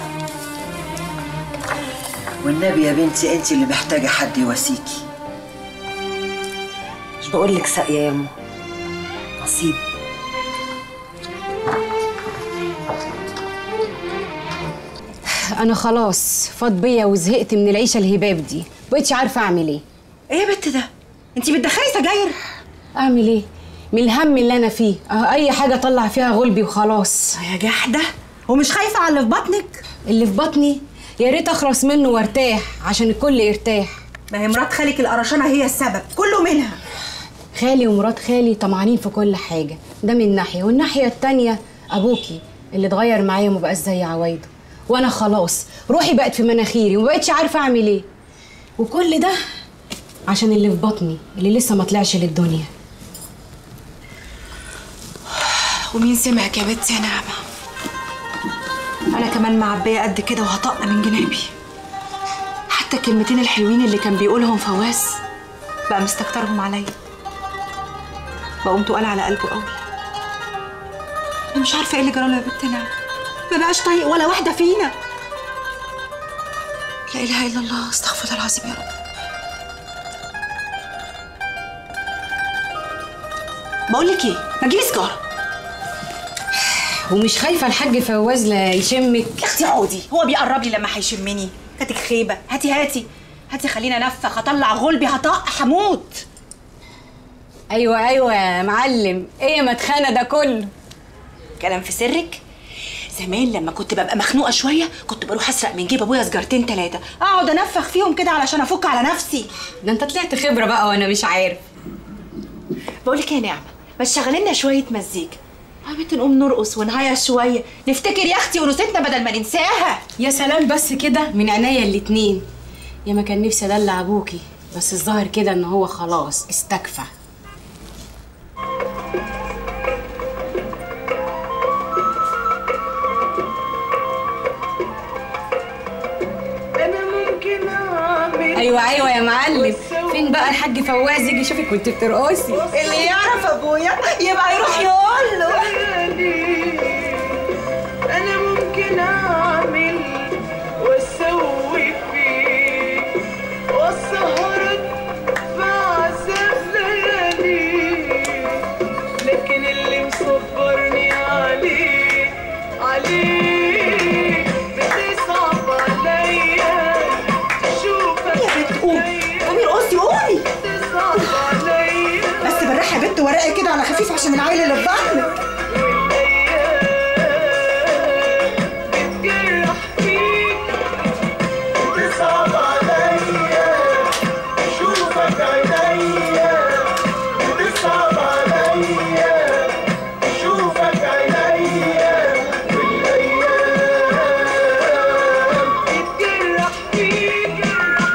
والنبي يا بنتي انت اللي محتاجه حد يواسيكي مش بقول لك ساقيه يا امه نصيب انا خلاص فاض بيا وزهقت من العيشه الهباب دي بقيتش عارفه اعمل ايه ايه يا بت ده انت بتدخلي سجاير اعمل ايه من الهم اللي انا فيه اه اي حاجه اطلع فيها غلبي وخلاص يا جحده ومش خايفه على اللي في بطنك اللي في بطني يا ريت اخلص منه وارتاح عشان الكل يرتاح ما هي مرات خالك القرشانه هي السبب كله منها خالي ومرات خالي طمعانين في كل حاجه ده من ناحيه والناحيه التانيه ابوكي اللي اتغير معايا وما بقاش زي عوايده وانا خلاص روحي بقت في مناخيري وما بقتش عارفه اعمل ايه وكل ده عشان اللي في بطني اللي لسه ما طلعش للدنيا ومين سمعك يا بت يا نعمه انا كمان معبيه قد كده وهطق من جنابي حتى الكلمتين الحلوين اللي كان بيقولهم فواز بقى مستكترهم عليا بقوم تقال على قلبه قوي انا مش عارفه ايه اللي جراله يا بت نعمه ما بقاش طايق ولا واحده فينا لا اله الا الله استغفر الله العظيم يا رب بقول لك ايه ما تجيبي سيجاره ومش خايفه الحاج فواز لا يشمك يا اختي عودي هو بيقرب لي لما هيشمني كاتك خيبه هاتي هاتي هاتي خلينا نفخ اطلع غلبي هطق هموت ايوه ايوه يا معلم ايه ما تخانه ده كله كلام في سرك زمان لما كنت ببقى مخنوقه شويه كنت بروح اسرق من جيب ابويا سجارتين ثلاثه اقعد انفخ فيهم كده علشان افك على نفسي ده انت طلعت خبره بقى وانا مش عارف بقول لك يا نعمه ما تشغلي لنا شويه مزيكا حبيت نقوم نرقص ونهيص شويه نفتكر يا اختي ونوستنا بدل ما ننساها يا سلام بس كده من عينيا الاتنين يا ما كان نفسي ادلع ابوكي بس الظاهر كده ان هو خلاص استكفى انا ممكن اعمل ايوه ايوه يا معلم فين بقى الحاج فواز يجي يشوفك وانت بترقصي اللي يعرف ابويا يبقى يروح يقول له انا ممكن اعمل واسوي فيك واسهرك في عذاب لياليك لكن اللي مصبرني عليك عليك بتصعب عليا تشوفك يا بنت قومي قومي ارقصي قومي تصعب عليا بس بالراحه يا بنت ورقي كده على خفيف عشان العيل اللي في بطنك بتجرح فيك بتصعب عليا اشوفك عينيا بتصعب عليا اشوفك عينيا والايام بتجرح فيك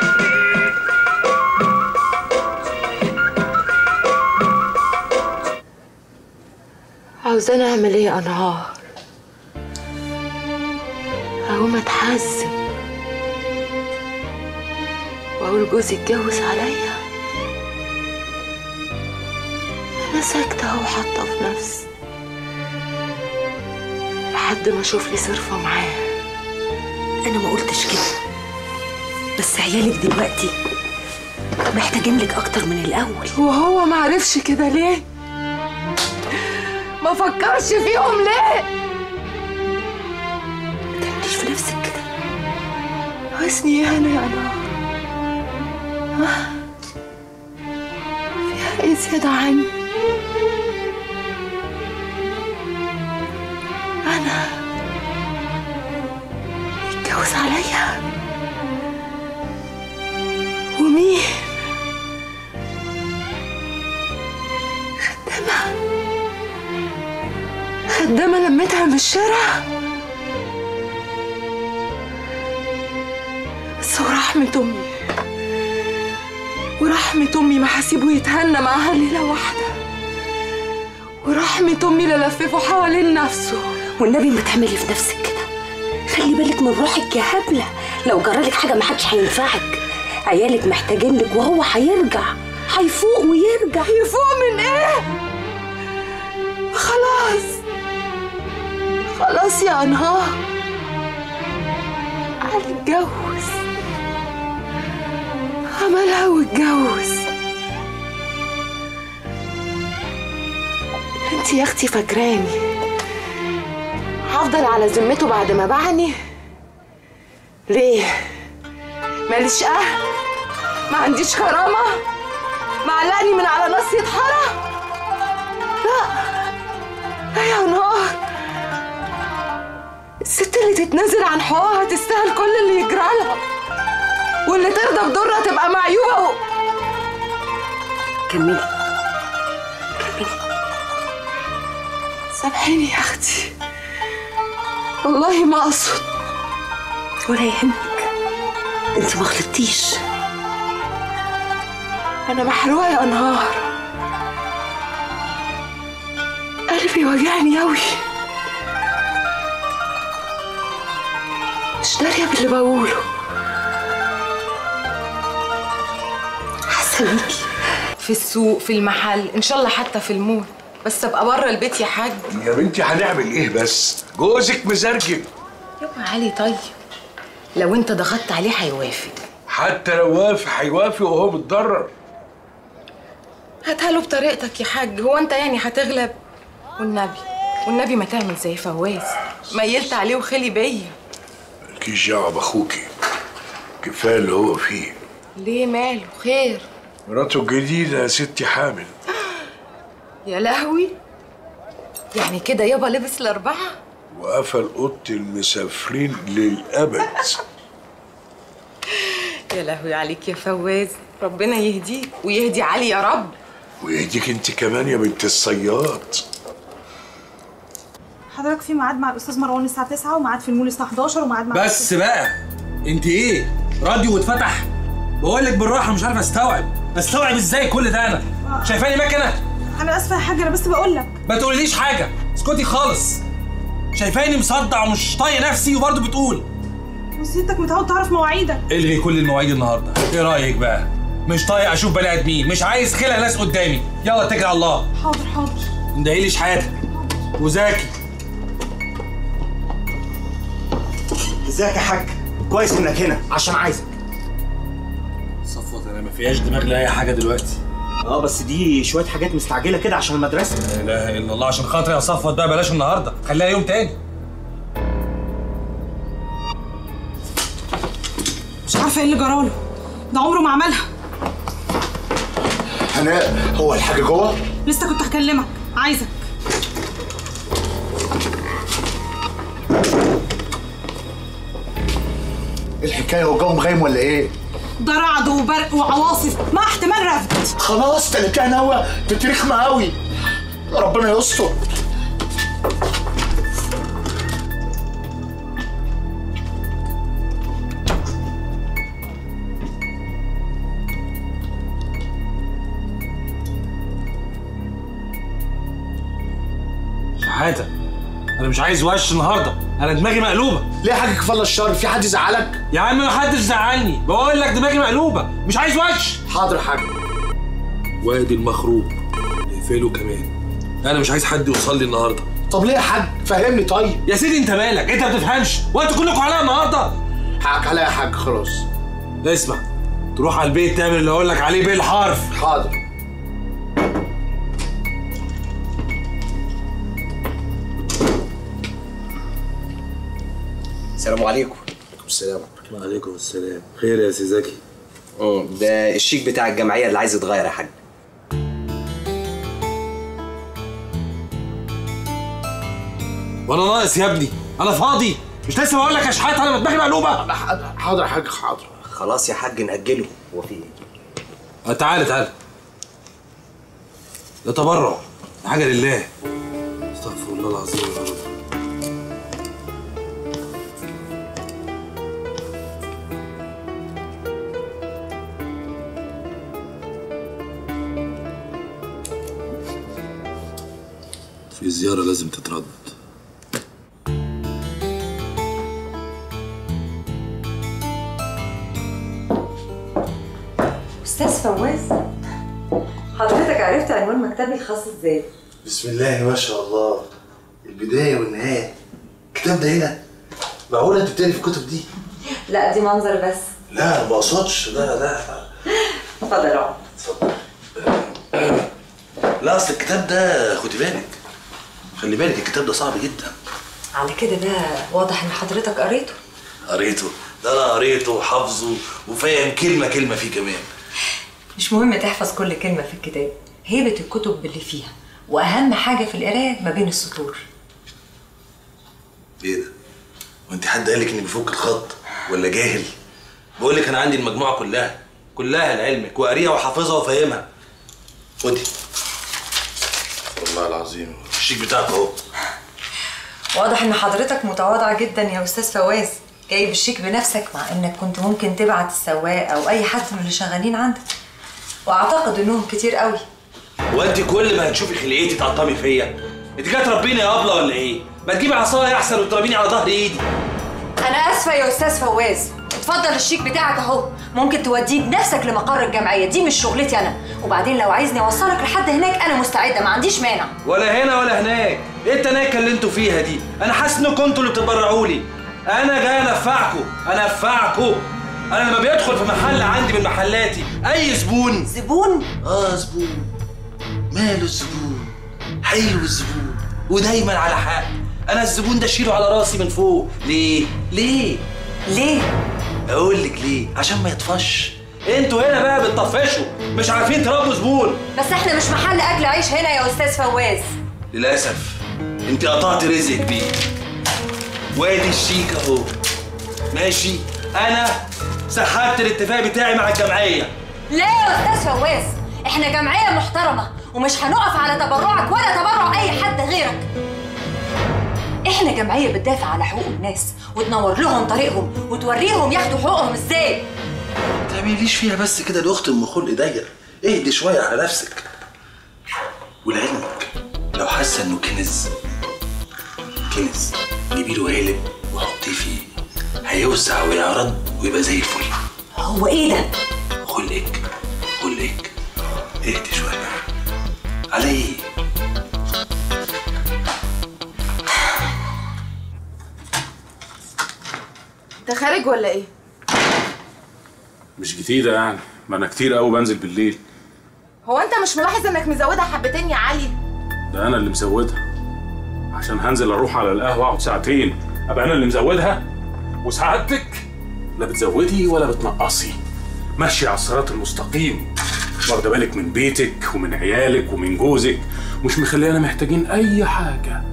عاوزاني اعمل ايه يا انهار اقوم اتحزن واقول جوزي اتجوز عليا انا ساكته اهو حاطه في نفسي لحد ما اشوف لي صرفه معاه انا ما قلتش كده بس عيالك دلوقتي محتاجين لك اكتر من الاول وهو ما عرفش كده ليه ما فكرش فيهم ليه تعمليش في نفسك كده حسني انا يا نهار ها؟ فيها ايه زيادة عني انا يتجوز عليا ومين خدامة خدامة لمتها من الشارع بس ورحمة أمي ورحمة أمي ما هسيبه يتهنى معاها ليلة واحدة ورحمة أمي لا لففه حوالين نفسه والنبي ما تعملي في نفسك كده خلي بالك من روحك يا هبله لو جرالك حاجه ما حدش هينفعك عيالك محتاجين لك وهو هيرجع هيفوق ويرجع يفوق من ايه خلاص خلاص يا انهار علي اتجوز عملها واتجوز انت يا اختي فاكراني هفضل على ذمته بعد ما باعني ليه ماليش اهل ما عنديش كرامه معلقني من على ناصية حارة لا لا يا نهار الست اللي تتنازل عن حقوقها تستاهل كل اللي يجرى لها واللي ترضى بدورها تبقى معيوبة و... كملي سامحيني يا اختي والله ما اقصد ولا يهمك انت ما غلطتيش انا محروقه يا انهار قلبي وجعني اوي مش داريه باللي بقوله حاسه بيكي في السوق في المحل ان شاء الله حتى في المول بس ابقى بره البيت يا حاج يا بنتي هنعمل ايه بس جوزك مزرجل يابا علي طيب لو انت ضغطت عليه هيوافق حتى لو وافق هيوافق وهو متضرر هاتها له بطريقتك يا حاج هو انت يعني هتغلب والنبي والنبي ما تعمل زي فواز ميلت عليه وخلي بيا مالكيش دعوه باخوكي كفايه اللي هو فيه ليه ماله خير مراته الجديده يا ستي حامل يا لهوي يعني كده يابا لبس الاربعه وقفل اوضه المسافرين للابد يا لهوي عليك يا فواز ربنا يهديك ويهدي علي يا رب ويهديك انت كمان يا بنت الصياد حضرتك في ميعاد مع الاستاذ مروان الساعه 9 وميعاد في المول الساعه 11 وميعاد مع بس بقى انت ايه راديو واتفتح بقول لك بالراحه مش عارف استوعب استوعب ازاي كل ده انا شايفاني مكنه انا اسفه يا حاج انا بس بقول لك ما تقوليليش حاجه اسكتي خالص شايفاني مصدع ومش طايق نفسي وبرضه بتقول وسيادتك متعود تعرف مواعيدك الغي كل المواعيد النهارده ايه رايك بقى مش طايق اشوف بني ادمين مش عايز خلق ناس قدامي يلا اتكل على الله حاضر حاضر اندهي لي شحاته وزاكي ازيك يا حاج كويس انك هنا عشان عايزك صفوت انا ما فيهاش دماغ لاي حاجه دلوقتي اه بس دي شويه حاجات مستعجله كده عشان المدرسه لا اله الا الله عشان خاطري يا صفوت بقى بلاش النهارده خليها يوم تاني مش عارفه ايه اللي جراله ده عمره ما عملها هناء هو الحاجه جوه لسه كنت هكلمك عايزك ايه الحكايه هو جو مغيم ولا ايه ده رعد وبرق وعواصف مع احتمال رفد خلاص تلاتة نوى تترخمة قوي ربنا يستر شحاته انا مش عايز وش النهارده انا دماغي مقلوبه ليه يا حاج كفاله الشر في حد زعلك يا عم ما حدش زعلني بقول لك دماغي مقلوبه مش عايز وش حاضر يا حاج وادي المخروب نقفله كمان انا مش عايز حد يوصل لي النهارده طب ليه يا حاج فهمني طيب يا سيدي انت مالك انت ما بتفهمش وانتوا كلكم عليا النهارده حقك عليا يا حاج خلاص اسمع تروح على البيت تعمل اللي اقول لك عليه بالحرف حاضر السلام عليكم السلام وعليكم السلام خير يا سي زكي اه ده الشيك بتاع الجمعيه اللي عايز يتغير يا حاج وانا ناقص يا ابني انا فاضي مش لسه بقول لك يا شحات انا دماغي مقلوبه حاضر يا حاج حاضر خلاص يا حاج نأجله هو في ايه آه، تعالى تعالى ده تبرع ده حاجه لله استغفر الله العظيم يا رب في زيارة لازم تترد استاذ فواز حضرتك عرفت عنوان مكتبي الخاص ازاي؟ بسم الله ما شاء الله البدايه والنهايه الكتاب ده هنا معقوله انت بتقري في الكتب دي لا دي منظر بس لا ما اقصدش لا لا اتفضل اقعد لا اصل الكتاب ده خدي بالك خلي بالك الكتاب ده صعب جدا على كده بقى واضح ان حضرتك قريته قريته ده انا قريته وحافظه وفاهم كلمه كلمه فيه كمان مش مهم تحفظ كل كلمة في الكتاب هيبة الكتب اللي فيها وأهم حاجة في القراية ما بين السطور ايه ده وانت حد قالك اني بفك الخط ولا جاهل بقول لك انا عندي المجموعه كلها كلها لعلمك وقاريها وحافظها وفاهمها خدي والله العظيم الشيك بتاعك اهو واضح ان حضرتك متواضع جدا يا استاذ فواز جايب الشيك بنفسك مع انك كنت ممكن تبعت السواق او اي حد من اللي شغالين عندك واعتقد انهم كتير قوي وانت كل ما هتشوفي خلقتي تعطمي فيا انت جايه تربيني يا ابله ولا ايه ما تجيبي عصايه احسن وتضربيني على ظهر ايدي انا اسفه يا استاذ فواز اتفضل الشيك بتاعك اهو ممكن توديه بنفسك لمقر الجمعيه دي مش شغلتي انا وبعدين لو عايزني اوصلك لحد هناك انا مستعده ما عنديش مانع ولا هنا ولا هناك ايه التناكه اللي انتوا فيها دي انا حاسس انكم انتوا اللي بتتبرعوا لي انا جاي انفعكم انفعكم انا لما بيدخل في محل عندي من محلاتي اي زبون زبون اه زبون ماله الزبون حلو الزبون ودايما على حق انا الزبون ده اشيله على راسي من فوق ليه ليه ليه اقول لك ليه عشان ما يطفش انتوا هنا بقى بتطفشوا مش عارفين تربوا زبون بس احنا مش محل اكل عيش هنا يا استاذ فواز للاسف انت قطعت رزقك بيه وادي الشيك اهو ماشي انا سحبت الاتفاق بتاعي مع الجمعيه ليه يا استاذ فواز احنا جمعيه محترمه ومش هنقف على تبرعك ولا تبرع اي حد غيرك احنا جمعيه بتدافع على حقوق الناس وتنور لهم طريقهم وتوريهم ياخدوا حقوقهم ازاي ما تعمليش فيها بس كده لاخت ام خلق ضيق اهدي شويه على نفسك ولعلمك لو حاسه انه كنز كنز جيبي له قالب وحطيه فيه هيوسع ويعرض ويبقى زي الفل هو ايه ده خلقك خلقك اهدي شويه على ايه انت خارج ولا ايه مش جديدة يعني ما أنا كتير قوي بنزل بالليل هو انت مش ملاحظ انك مزودها حبتين يا علي ده أنا اللي مزودها عشان هنزل أروح على القهوة أقعد ساعتين أبقى أنا اللي مزودها وسعادتك لا بتزودي ولا بتنقصي ماشية على الصراط المستقيم واخدة بالك من بيتك ومن عيالك ومن جوزك مش مخليانا محتاجين أي حاجة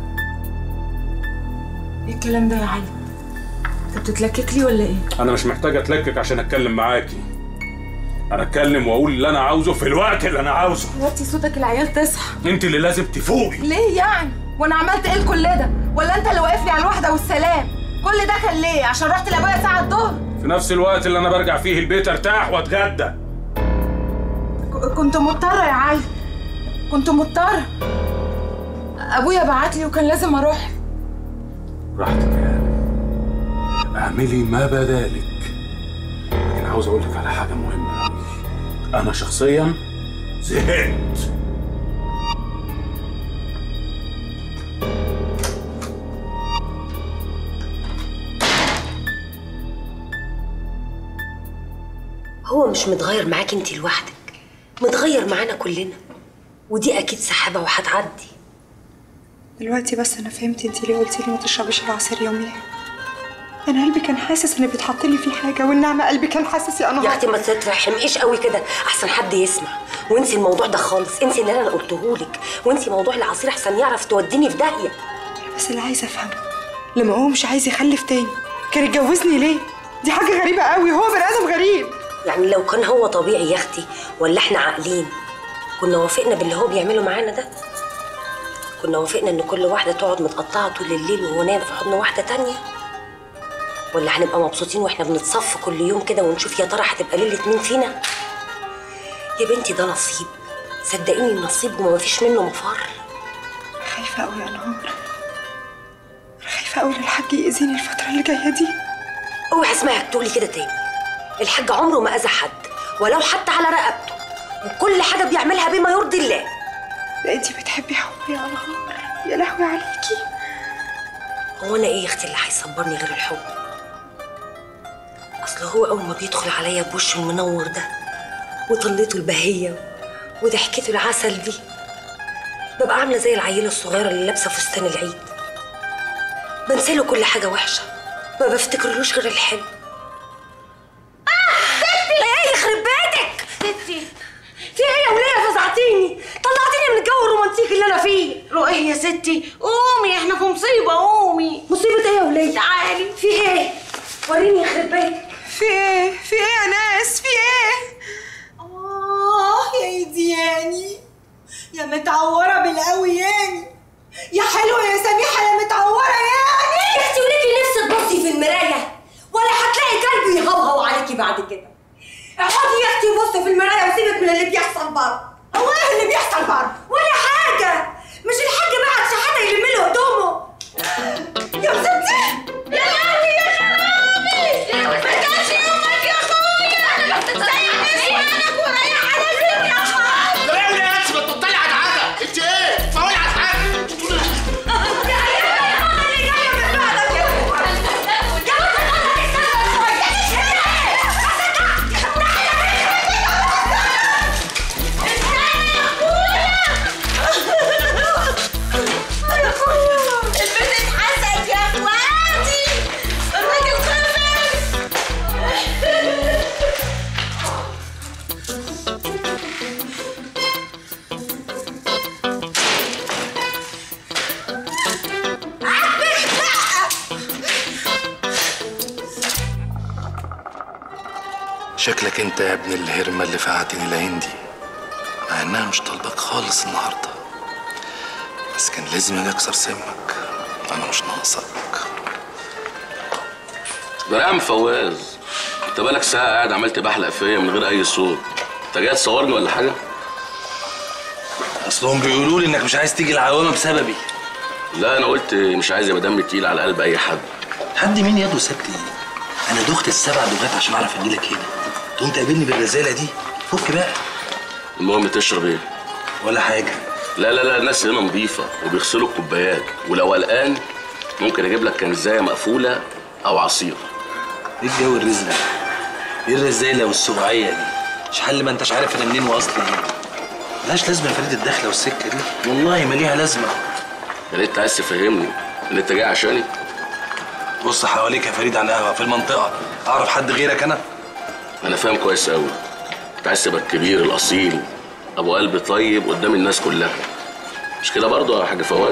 ايه الكلام ده يا علي انت بتتلكك لي ولا ايه أنا مش محتاج أتلكك عشان أتكلم معاكي أنا أتكلم وأقول اللي أنا عاوزه في الوقت اللي أنا عاوزه وطي صوتك العيال تصحى أنت اللي لازم تفوقي ليه يعني وانا عملت ايه لكل ده ولا انت اللي واقف لي على الوحده والسلام كل ده كان ليه عشان رحت لابويا ساعه الظهر في نفس الوقت اللي أنا برجع فيه البيت أرتاح وأتغدى ك- كنت مضطره يا علي كنت مضطره ابويا بعت لي وكان لازم اروح راحتك يا هانم اعملي ما بدالك لكن عاوز اقول لك على حاجه مهمه قوي انا شخصيا زهقت هو مش متغير معاك انت لوحدك متغير معانا كلنا ودي اكيد سحابه وهتعدي دلوقتي بس انا فهمت انت ليه قلتي لي ما تشربيش العصير يوميا انا قلبي كان حاسس ان بيتحط لي فيه حاجه والنعمه قلبي كان حاسس يا انهار يا اختي ما تترحميش قوي كده احسن حد يسمع وانسي الموضوع ده خالص انسي اللي انا قلتهولك وانسي موضوع العصير احسن يعرف توديني في داهيه بس اللي عايزه افهمه لما هو مش عايز يخلف تاني كان يتجوزني ليه دي حاجه غريبه قوي هو بني ادم غريب يعني لو كان هو طبيعي يا اختي ولا احنا عاقلين كنا وافقنا باللي هو بيعمله معانا ده كنا وافقنا ان كل واحده تقعد متقطعه طول الليل وهو نايم في حضن واحده تانية ولا هنبقى مبسوطين واحنا بنتصف كل يوم كده ونشوف يا ترى هتبقى ليله مين فينا يا بنتي ده نصيب صدقيني النصيب وما فيش منه مفر خايفه قوي يا انهار خايفه قوي الحاج يأذيني الفتره اللي جايه دي اوعي اسمعك تقولي كده تاني الحاج عمره ما اذى حد ولو حتى على رقبته وكل حاجه بيعملها بما يرضي الله لا انت بتحبي حب يا انهار يا لهوي عليكي هو انا ايه يا اختي اللي هيصبرني غير الحب اصل هو اول ما بيدخل عليا بوشه المنور ده وطلته البهيه وضحكته العسل دي ببقى عامله زي العيله الصغيره اللي لابسه فستان العيد بنساله كل حاجه وحشه ما بفتكرلوش غير الحلو ايه يخرب بيتك ستي في ايه يا وليه فزعتيني طلعتيني من الجو الرومانتيكي اللي انا فيه رؤية يا ستي قومي احنا في مصيبة قومي مصيبة ايه يا وليه تعالي في ايه وريني يخرب بيتك في ايه في ايه يا ناس في ايه اه يا ايدياني يا متعورة بالقوياني يا حلوة يا سميحة يا متعورة يعني يا اختي وليكي نفسك تبصي في المرايه ولا هتلاقي كلب يهوهو عليكي بعد كده اقعدي يا اختي بصي في المرايه وسيبك من اللي بيحصل بره هو ايه اللي بيحصل بره ولا حاجه مش الحاج بعت شحاته يلم له هدومه يا ستي يا لهوي يا خرابي ما كانش يومك يا اخويا سيب نسوانك وريح على فين يا خالد رمي يا اسمه انت طالع على حاجه انت ايه؟ فاولي على حاجه البيت اتحسد يا اخواتي الراجل خلص شكلك انت يا ابن الهرمة اللي فقعتني العين دي مع انها مش طالبك خالص النهاردة بس كان لازم اجي اكسر سمك انا مش ناقصك ده يا عم فواز انت بقالك ساعة قاعد عمال تبحلق فيا من غير أي صوت انت جاي تصورني ولا حاجة؟ اصلهم بيقولوا لي انك مش عايز تيجي العوامة بسببي لا أنا قلت مش عايز يبقى دمي تقيل على قلب أي حد حد مين ياض وسبت ايه انا دخت السبع دغات عشان اعرف اجيلك هنا تقوم تقابلني بالرزالة دي فك بقى المهم تشرب إيه؟ ولا حاجة لا لا لا الناس هنا نظيفة وبيغسلوا الكوبايات ولو قلقان ممكن أجيب لك كنزاية مقفولة أو عصير ايه الجو الرزق ده؟ ايه الرزالة والسبوعية دي؟ مش حل ما انتش عارف انا منين واصلي ايه ملهاش لازمة يا فريد الدخلة والسكة دي والله ما ليها لازمة يا ريت عايز تفهمني إن أنت جاي عشاني بص حواليك يا فريد عن قهوة في المنطقة أعرف حد غيرك أنا؟ أنا فاهم كويس أوي أنت عايز تبقى الكبير الأصيل أبو قلب طيب قدام الناس كلها مش كده برضه يا حاج فواز؟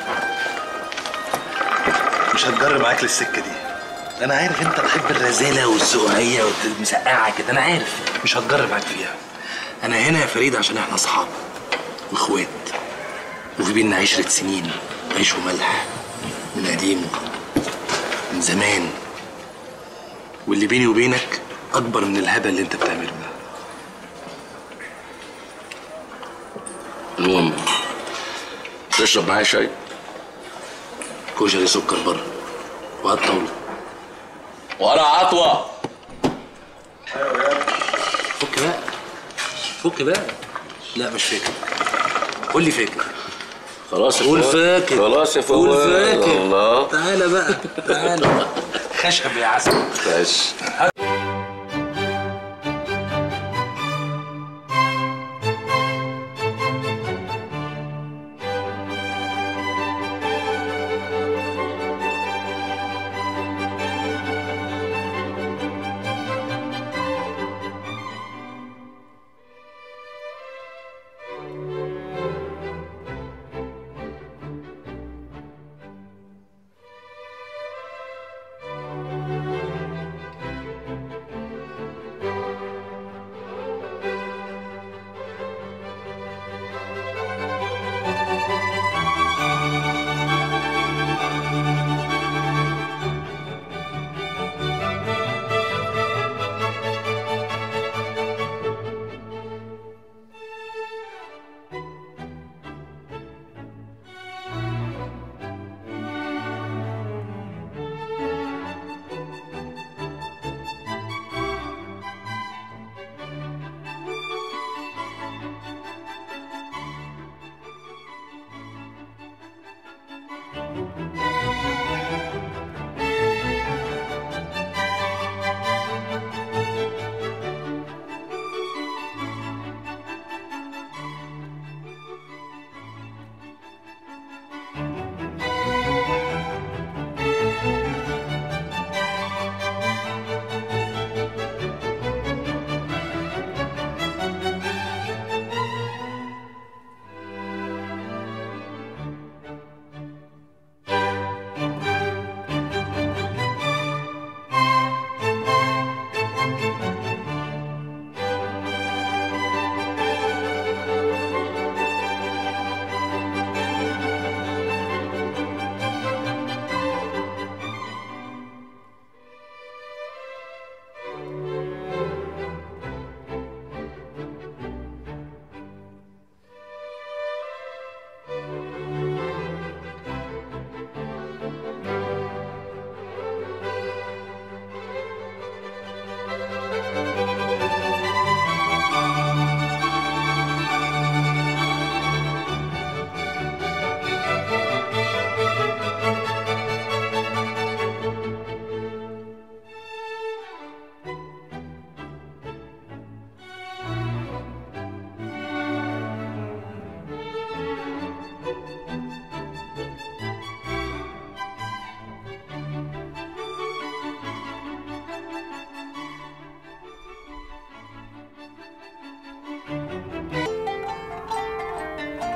مش هتجر معاك للسكة دي أنا عارف أنت بتحب الرزالة والسقعية والمسقعة كده أنا عارف مش هتجر معاك فيها أنا هنا يا فريد عشان إحنا أصحاب وإخوات وفي بينا عشرة سنين عيش وملح من قديم من زمان واللي بيني وبينك أكبر من الهبل اللي أنت بتعمله ده المهم تشرب معايا شاي كشري سكر بره وهات طاولة ورا عطوة فك بقى فك بقى لا مش فاكر قول لي فاكر خلاص يا قول فواز. فاكر خلاص يا قول فواز. فاكر الله. تعالى بقى تعالى خشب يا عسل ماشي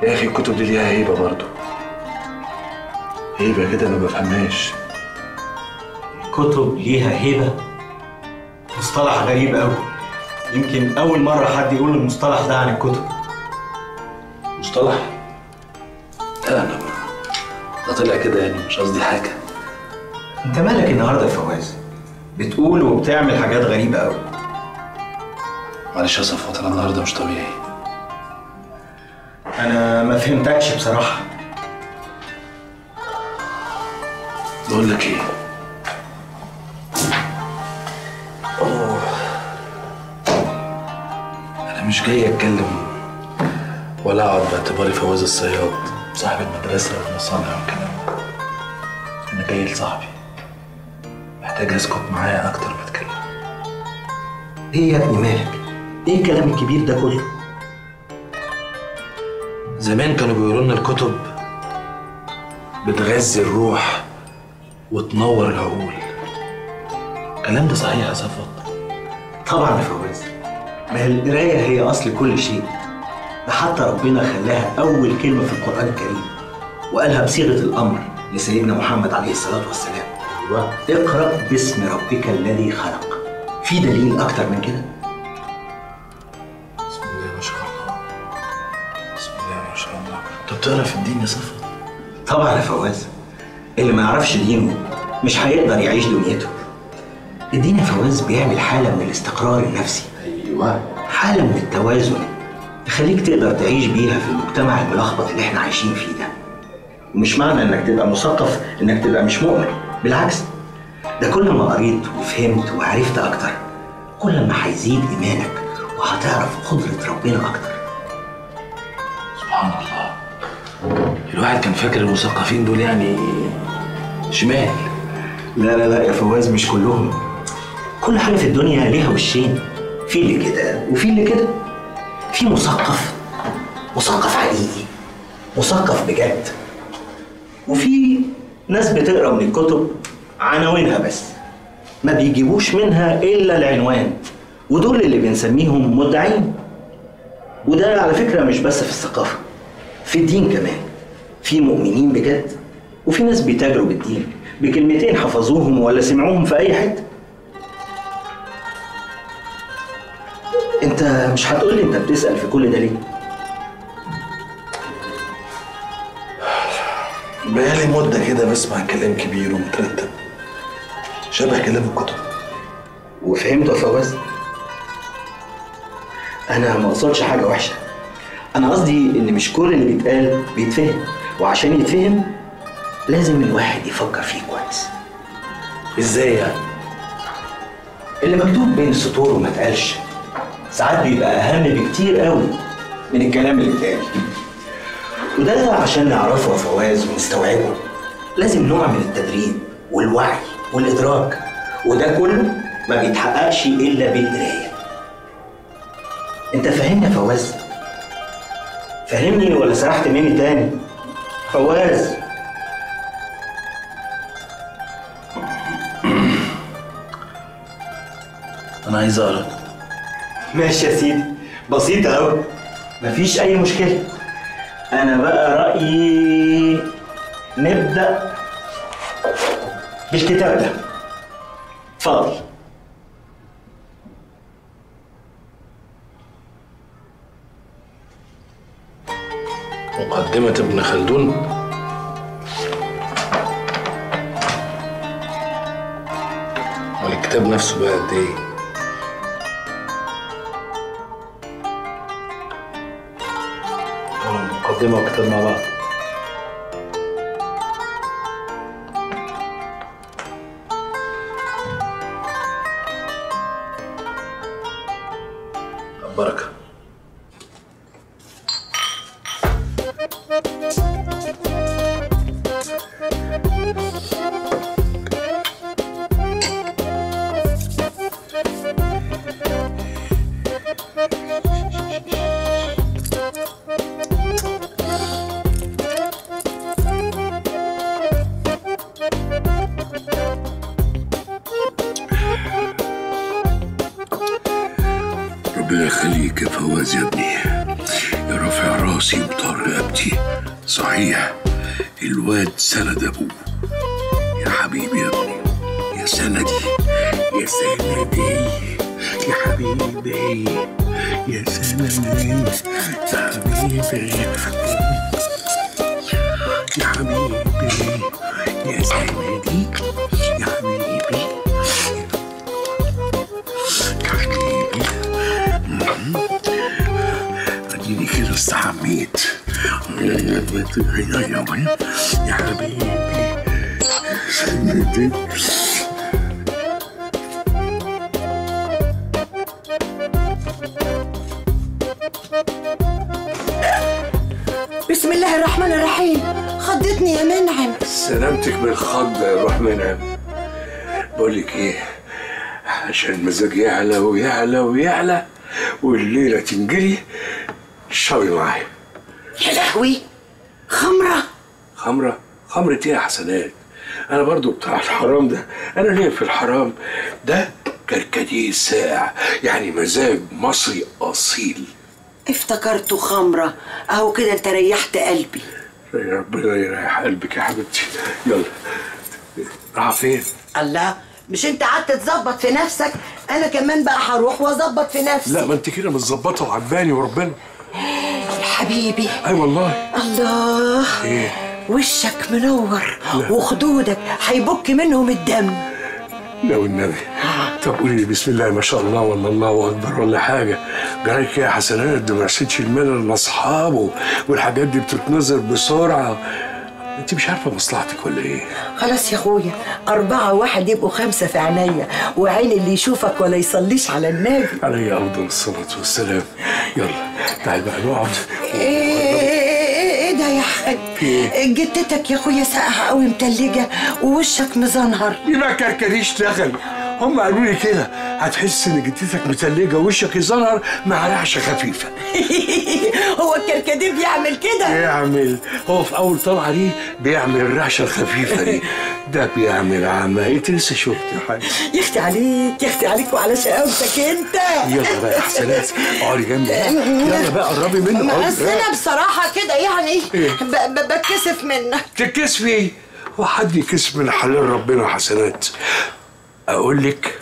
يا اخي الكتب دي ليها هيبه برضه هيبه كده ما بفهمهاش كتب ليها هيبة مصطلح غريب قوي يمكن أول مرة حد يقول المصطلح ده عن الكتب مصطلح لا انا ده طلع كده يعني مش قصدي حاجه أنت مالك النهاردة يا فواز؟ بتقول وبتعمل حاجات غريبة قوي معلش يا صفوت انا النهارده مش طبيعي أنا ما فهمتكش بصراحة بقول لك ايه أوه. انا مش جاي اتكلم ولا اقعد باعتباري فواز الصياد صاحب المدرسه والمصانع والكلام ده انا جاي لصاحبي محتاج اسكت معاه اكتر ما اتكلم إيه يا ابني مالك؟ إيه الكلام الكبير ده كله؟ زمان كانوا بيقولوا لنا الكتب بتغذي الروح وتنور العقول الكلام ده صحيح يا صفوت طبعا يا فواز ما هي القراية هي أصل كل شيء ده حتى ربنا خلاها أول كلمة في القرآن الكريم وقالها بصيغة الأمر لسيدنا محمد عليه الصلاة والسلام أيوة اقرأ باسم ربك الذي خلق في دليل أكتر من كده؟ بسم الله ما شاء الله بسم الله ما شاء الله طب تقرا في الدين يا صفوت طبعا يا فواز اللي ما يعرفش دينه مش هيقدر يعيش دنيته الدين يا فواز بيعمل حالة من الاستقرار النفسي ايوه حالة من التوازن تخليك تقدر تعيش بيها في المجتمع الملخبط اللي احنا عايشين فيه ده ومش معنى انك تبقى مثقف انك تبقى مش مؤمن بالعكس ده كل ما قريت وفهمت وعرفت اكتر كل ما هيزيد ايمانك وهتعرف قدرة ربنا اكتر سبحان الله الواحد كان فاكر المثقفين دول يعني شمال لا لا لا يا فواز مش كلهم كل حاجة في الدنيا ليها وشين في اللي كده وفي اللي كده في مثقف مثقف حقيقي مثقف بجد وفي ناس بتقرا من الكتب عناوينها بس ما بيجيبوش منها الا العنوان ودول اللي بنسميهم مدعين وده على فكره مش بس في الثقافه في الدين كمان في مؤمنين بجد وفي ناس بيتاجروا بالدين بكلمتين حفظوهم ولا سمعوهم في اي حته انت مش هتقولي انت بتسال في كل ده ليه بقالي مدة كده بسمع كلام كبير ومترتب شبه كلام الكتب وفهمت يا فواز انا ما اقصدش حاجه وحشه انا قصدي ان مش كل اللي بيتقال بيتفهم وعشان يتفهم لازم الواحد يفكر فيه كويس ازاي يعني اللي مكتوب بين السطور وما اتقالش ساعات بيبقى اهم بكتير قوي من الكلام اللي اتقال وده عشان نعرفه يا فواز ونستوعبه لازم نوع من التدريب والوعي والادراك وده كله ما بيتحققش الا بالقرايه انت فاهمني يا فواز فاهمني ولا سرحت مني تاني فواز انا عايز اقرا ماشي يا سيدي بسيطة أوي مفيش أي مشكلة أنا بقى رأيي نبدأ بالكتاب ده اتفضل مقدمة ابن خلدون والكتاب نفسه بقى قد ايه مقدمة وكتاب مع بعض بركة ربنا يخليك يا فواز يا ابني يا رافع راسي وطار رقبتي صحيح الواد سند ابوه يا حبيبي يا ابني يا سندي يا سندي يا حبيبي يا سندي يا حبيبي يا حبيبي يا سندي يا حبيبي يا حبيبي مم. اديني كده استحميت يا حبيبي سندي بسم الله الرحمن الرحيم خضتني يا منعم سلامتك من الخض يا روح منعم بقول لك ايه عشان المزاج يعلى ويعلى ويعلى والليله تنجلي اشربي معايا يا لهوي خمرة خمره خمره ايه يا حسنات انا برضو بتاع الحرام ده انا ليه في الحرام ده كركديه ساقع يعني مزاج مصري اصيل افتكرته خمرة اهو كده انت ريحت قلبي يا ربنا يريح قلبك يا حبيبتي يلا راح فين الله مش انت قعدت تظبط في نفسك انا كمان بقى هروح واظبط في نفسي لا ما انت كده متظبطه وعجباني وربنا يا حبيبي اي والله الله ايه وشك منور لا. وخدودك هيبك منهم الدم لو النبي طب قولي لي بسم الله ما شاء الله ولا الله اكبر ولا حاجه جرايك يا حسنات ده ما حسيتش الملل لاصحابه والحاجات دي بتتنظر بسرعه انت مش عارفه مصلحتك ولا ايه خلاص يا اخويا أربعة واحد يبقوا خمسة في عينيا وعين اللي يشوفك ولا يصليش على النبي علي افضل الصلاه والسلام يلا تعال بقى نقعد ايه ايه إيه ده يا حاج إيه؟ جتتك يا اخويا ساقعة قوي متلجة ووشك مزنهر يبقى كركديش دخل هم قالوا لي كده هتحس ان جدتك متلجه وشك يزنهر مع رعشه خفيفه هو الكركديه بيعمل كده بيعمل هو في اول طلعه دي بيعمل الرعشه الخفيفه دي ده بيعمل عمايل لسه شفت حاجه يختي عليك يختي عليك وعلى شقاوتك انت يلا بقى يا حسنات اقعدي جنبي بقى. يلا بقى قربي مني ما اقعدي أصل انا بصراحة كده يعني إيه؟ ب- ب- بتكسف منك تتكسفي ايه؟ وحد يكسف من حلال ربنا حسنات اقول لك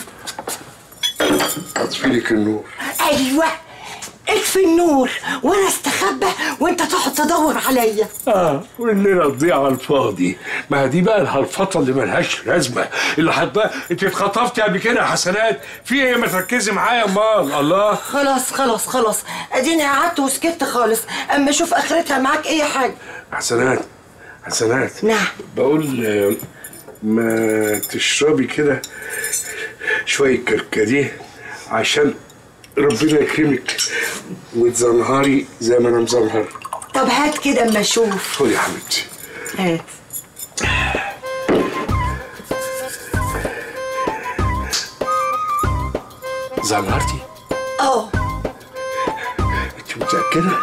اطفي لك النور ايوه اطفي النور وانا استخبى وانت تقعد تدور عليا اه والليله تضيع على الفاضي ما دي بقى الهلفطه اللي ملهاش لازمه اللي حطها انت اتخطفتي قبل كده يا حسنات في ايه ما تركزي معايا امال الله خلاص خلاص خلاص اديني قعدت وسكت خالص اما اشوف اخرتها معاك ايه يا حاج حسنات حسنات نعم بقول آه، ما تشربي كده شويه كركديه عشان ربنا يكرمك وتزنهري زي ما انا مزنهر طب هات كده اما اشوف خدي يا حبيبتي هات زنهرتي اه انت متاكده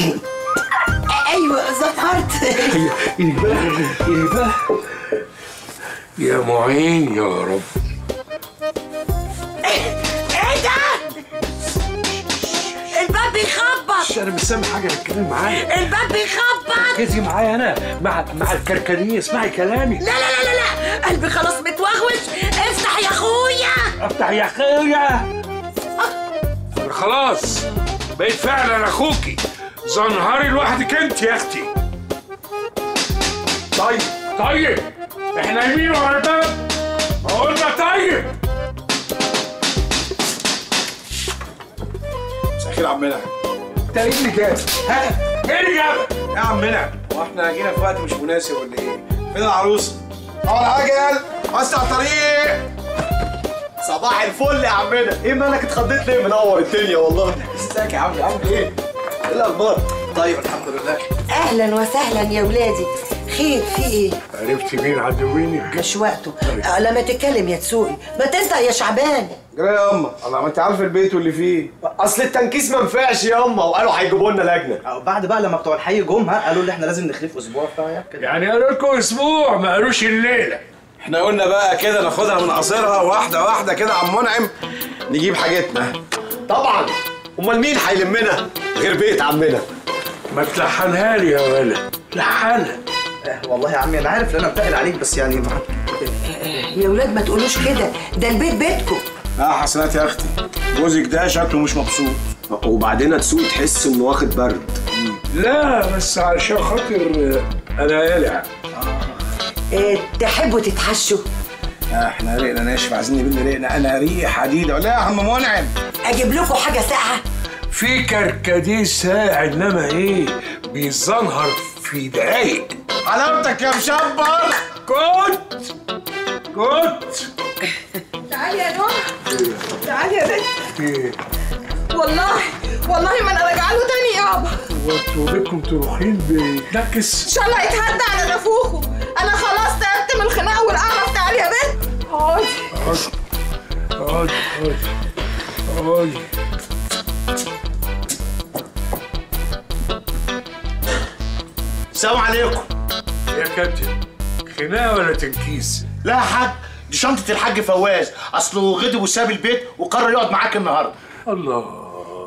ايوه ظهرت هي ايدك بقى ايدك بقى يا معين يا رب ايه ده الباب بيخبط انا مش سامع حاجه بتكلم معايا الباب بيخبط ركزي معايا انا مع مع الكركديه اسمعي كلامي لا لا لا لا لا قلبي خلاص متوغوش افتح يا اخويا افتح يا اخويا أنا خلاص بقيت فعلا اخوكي زنهري لوحدك انت يا اختي طيب طيب احنا يمين ورا الباب قلنا طيب مساء الخير يا عم منعم انت ايه اللي جاب؟ ها؟ ايه اللي جاب؟ يا عم منعم هو احنا جينا في وقت مش مناسب ولا ايه؟ فين العروسه؟ اقعد عجل وسع الطريق صباح الفل يا عمنا ايه مالك اتخضيت ليه منور الدنيا والله ازيك يا عم عامل ايه؟ ايه الاخبار؟ طيب الحمد لله اهلا وسهلا يا ولادي خير في ايه عرفت مين عدوينك؟ مش وقته آه، لما تتكلم يا تسوقي ما تنطق يا شعبان جرى يا اما الله ما انت عارف البيت واللي فيه اصل التنكيس ما ينفعش يا اما وقالوا هيجيبوا لنا لجنه بعد بقى لما بتوع الحي جم ها قالوا لي احنا لازم نخلف اسبوع بتاع كده يعني قالوا لكم اسبوع ما قالوش الليله احنا قلنا بقى كده ناخدها من قصيرها واحده واحده كده عم منعم نجيب حاجتنا طبعا امال مين هيلمنا غير بيت عمنا ما تلحنها لي يا ولد لحنها والله يا عمي انا عارف ان انا بتقل عليك بس يعني ما يا ولاد ما تقولوش كده ده البيت بيتكم اه حسنات يا اختي جوزك ده شكله مش مبسوط وبعدين هتسوق تحس انه واخد برد لا بس علشان خاطر انا قالع إيه تحبوا تتحشوا آه احنا ريقنا ناشف عايزين نبل ريقنا انا ريقي حديده ولا يا عم منعم اجيب لكم حاجه ساقعه في كركديه ساعة انما ايه بيزنهر في دقايق حلاوتك يا مشبر كنت كنت تعالي يا نور تعالي يا بنت ايه والله والله ما انا راجعه له تاني يابا وانتوا بكم تروحين بتنكس ان شاء الله يتهدى على نافوخه انا خلاص تعبت من الخناقه والقرف تعالي يا بنت اقعدي اقعدي اقعدي اقعدي السلام عليكم يا كابتن خناقه ولا تنكيس لا يا حاج دي شنطة الحاج فواز أصله غضب وساب البيت وقرر يقعد معاك النهاردة الله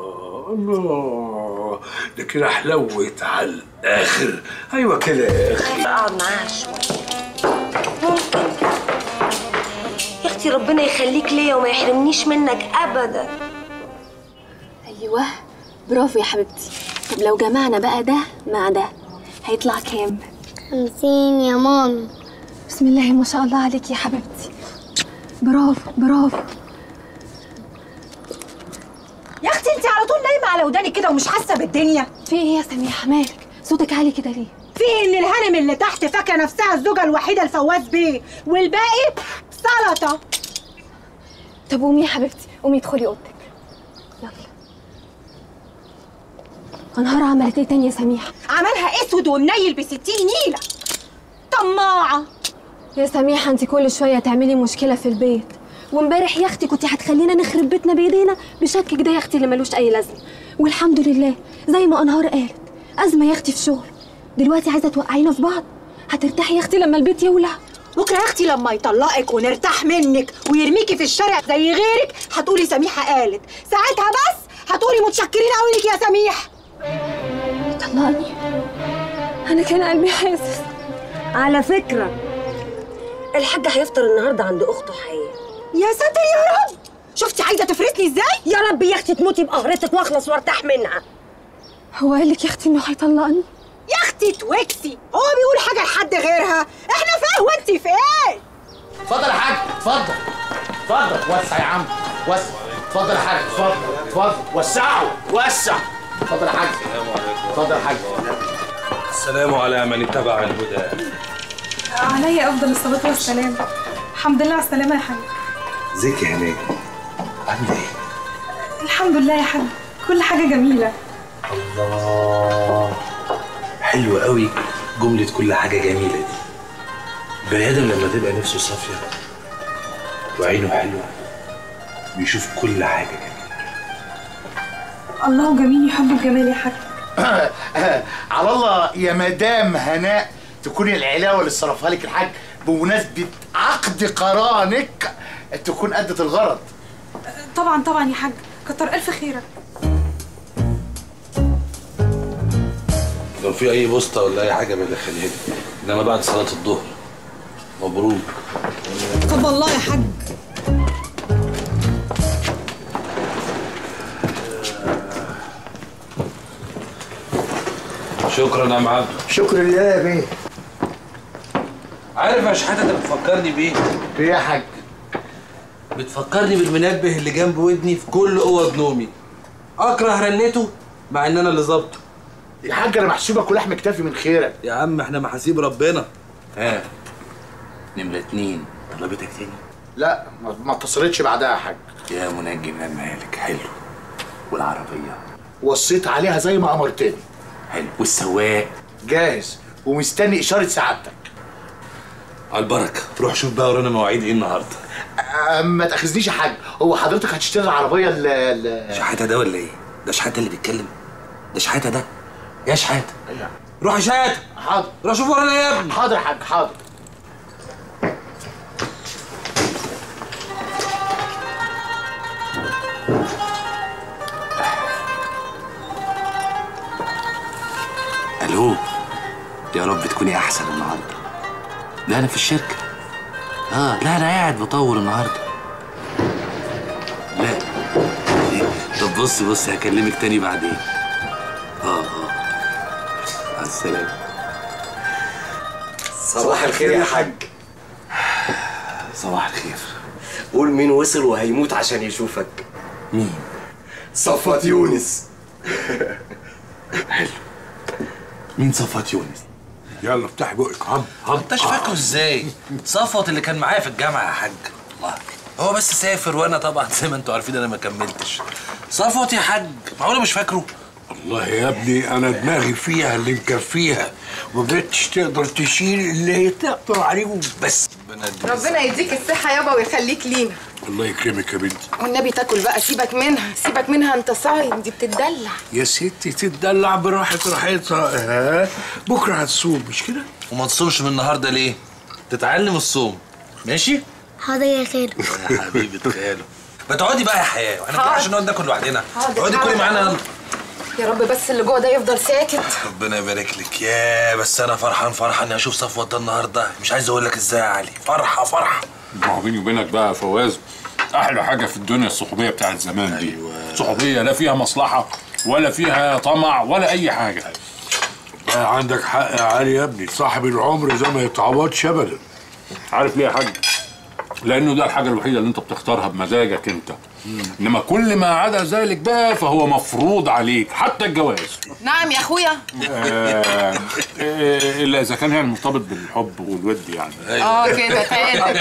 الله ده كده حلوت على الاخر ايوه كده يا اخي اقعد معاها شويه ممكن يا اختي ربنا يخليك ليا وما يحرمنيش منك ابدا ايوه برافو يا حبيبتي طب لو جمعنا بقى ده مع ده هيطلع كام خمسين يا مامي بسم الله ما شاء الله عليك يا حبيبتي برافو برافو يا اختي انت على طول نايمه على وداني كده ومش حاسه بالدنيا في ايه يا سميحه مالك صوتك عالي كده ليه في ان الهانم اللي تحت فاكره نفسها الزوجه الوحيده لفواز بيه والباقي سلطه طب قومي يا حبيبتي قومي ادخلي اوضتك يلا انهار عملت ايه تاني يا سميحه عملها اسود ومنيل بستين نيله طماعه يا سميحه انت كل شويه تعملي مشكله في البيت وامبارح يا اختي كنت هتخلينا نخرب بيتنا بايدينا بشكك ده يا اختي اللي ملوش اي لازمه والحمد لله زي ما انهار قالت ازمه يا اختي في شغل دلوقتي عايزه توقعينا في بعض هترتاحي يا اختي لما البيت يولع بكره يا اختي لما يطلقك ونرتاح منك ويرميكي في الشارع زي غيرك هتقولي سميحه قالت ساعتها بس هتقولي متشكرين قوي لك يا سميح طلقني انا كان قلبي حاسس على فكره الحاج هيفطر النهارده عند اخته حيه يا ساتر يا رب شفتي عايزه تفرسني ازاي يا رب يا اختي تموتي بقهرتك واخلص وارتاح منها هو قال لك يا اختي انه هيطلقني يا اختي توكسي هو بيقول حاجه لحد غيرها احنا فين وانت فين اتفضل يا حاج اتفضل اتفضل وسع يا عم وسع اتفضل يا حاج اتفضل اتفضل وسعوا وسع اتفضل يا حاج اتفضل يا حاج السلام على من اتبع الهدى علي افضل الصلاه والسلام الحمد لله على السلامه يا حاج ازيك يا هناء عامله ايه الحمد لله يا حاج كل حاجه جميله الله حلوة قوي جملة كل حاجة جميلة دي بني آدم لما تبقى نفسه صافية وعينه حلوة بيشوف كل حاجة جميلة الله جميل يحب الجمال يا حاج على الله يا مدام هناء تكوني العلاوه اللي صرفها لك الحاج بمناسبه عقد قرانك تكون ادت الغرض طبعا طبعا يا حاج كتر الف خيرك لو في أي بوسطة ولا أي حاجة بدخلها لي إنما بعد صلاة الظهر مبروك طب والله يا حاج شكرا يا عم عبده شكرا لله يا بيه عارف يا شحاتة انت بتفكرني بايه؟ ايه يا حاج؟ بتفكرني بالمنبه اللي جنب ودني في كل اوض نومي اكره رنته مع ان انا اللي ظابطه يا حاج انا محسوبك ولحم اكتفي من خيرك يا عم احنا محاسيب ربنا ها نمرة اتنين طلبتك تاني لا ما ما اتصلتش بعدها يا حاج يا منجم يا مالك حلو والعربية وصيت عليها زي ما امرتني حلو والسواق جاهز ومستني اشاره سعادتك على البركة روح شوف بقى ورانا مواعيد ايه النهارده أه، ما تاخذنيش يا حاج هو حضرتك هتشتري العربيه ال ال شحاتة ده ولا ايه؟ ده شحاتة اللي بيتكلم ده شحاتة ده يا شحاتة روح يا شحاتة حاضر روح شوف ورانا يا ابني حاضر يا حاج حاضر الو يا رب تكوني احسن النهارده لا انا في الشركه اه لا انا قاعد بطور النهارده لا طب بص بص هكلمك تاني بعدين اه اه مع السلامه صباح الخير يا حاج صباح الخير قول مين وصل وهيموت عشان يشوفك مين صفوت يونس حلو مين صفوت يونس يلا افتح بقك هم هم انتش فاكره ازاي صفوت اللي كان معايا في الجامعه يا حاج الله هو بس سافر وانا طبعا زي ما انتوا عارفين انا ما كملتش صفوت يا حاج معقوله مش فاكره والله يا ابني انا دماغي فيها اللي مكفيها وما بقتش تقدر تشيل اللي تقدر عليهم بس ربنا يديك الصحة يابا ويخليك لينا الله يكرمك يا بنتي والنبي تاكل بقى سيبك منها سيبك منها انت صايم دي بتدلع يا ستي تتدلع براحة راحتها ها بكره هتصوم مش كده؟ وما تصومش من النهارده ليه تتعلم الصوم ماشي حاضر يا خالو يا حبيبه خاله ما تقعدي بقى يا حياه احنا ما ينفعش نقعد ناكل لوحدنا حاضر، اقعدي كلي حاضر. معانا يلا يا رب بس اللي جوه ده يفضل ساكت ربنا يبارك لك يا بس انا فرحان فرحان اني اشوف صفوت ده النهارده مش عايز اقول لك ازاي يا علي فرحه فرحه ما هو بيني وبينك بقى يا فواز احلى حاجه في الدنيا الصحوبيه بتاعت زمان دي أيوة. صحوبيه لا فيها مصلحه ولا فيها طمع ولا اي حاجه بقى عندك حق يا علي يا ابني صاحب العمر ده ما يتعوضش ابدا عارف ليه يا حاج لانه ده الحاجه الوحيده اللي انت بتختارها بمزاجك انت انما كل ما عدا ذلك بقى فهو مفروض عليك حتى الجواز نعم يا اخويا آه، آه، الا اذا كان يعني مرتبط بالحب والود يعني اه كده تعالى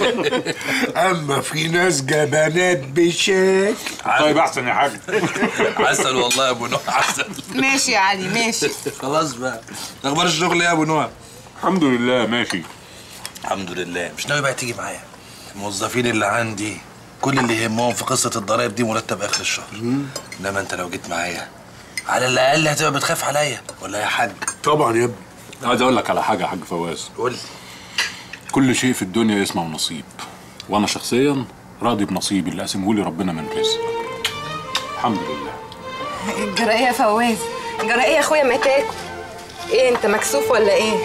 اما في ناس جبانات بشكل طيب احسن يا حاج عسل والله يا ابو نوح عسل ماشي يا علي ماشي خلاص بقى اخبار الشغل ايه يا ابو نوح الحمد لله ماشي الحمد لله مش ناوي بقى تيجي معايا الموظفين اللي عندي كل اللي يهمهم في قصه الضرايب دي مرتب اخر الشهر انما انت لو جيت معايا على الاقل هتبقى بتخاف عليا ولا يا حاج طبعا يا ابني عايز اقول لك على حاجه يا حاج فواز قول لي كل شيء في الدنيا اسمه نصيب وانا شخصيا راضي بنصيبي اللي قسمه لي ربنا من رزق الحمد لله جرى ايه يا فواز جرى ايه يا اخويا ما تاكل ايه انت مكسوف ولا ايه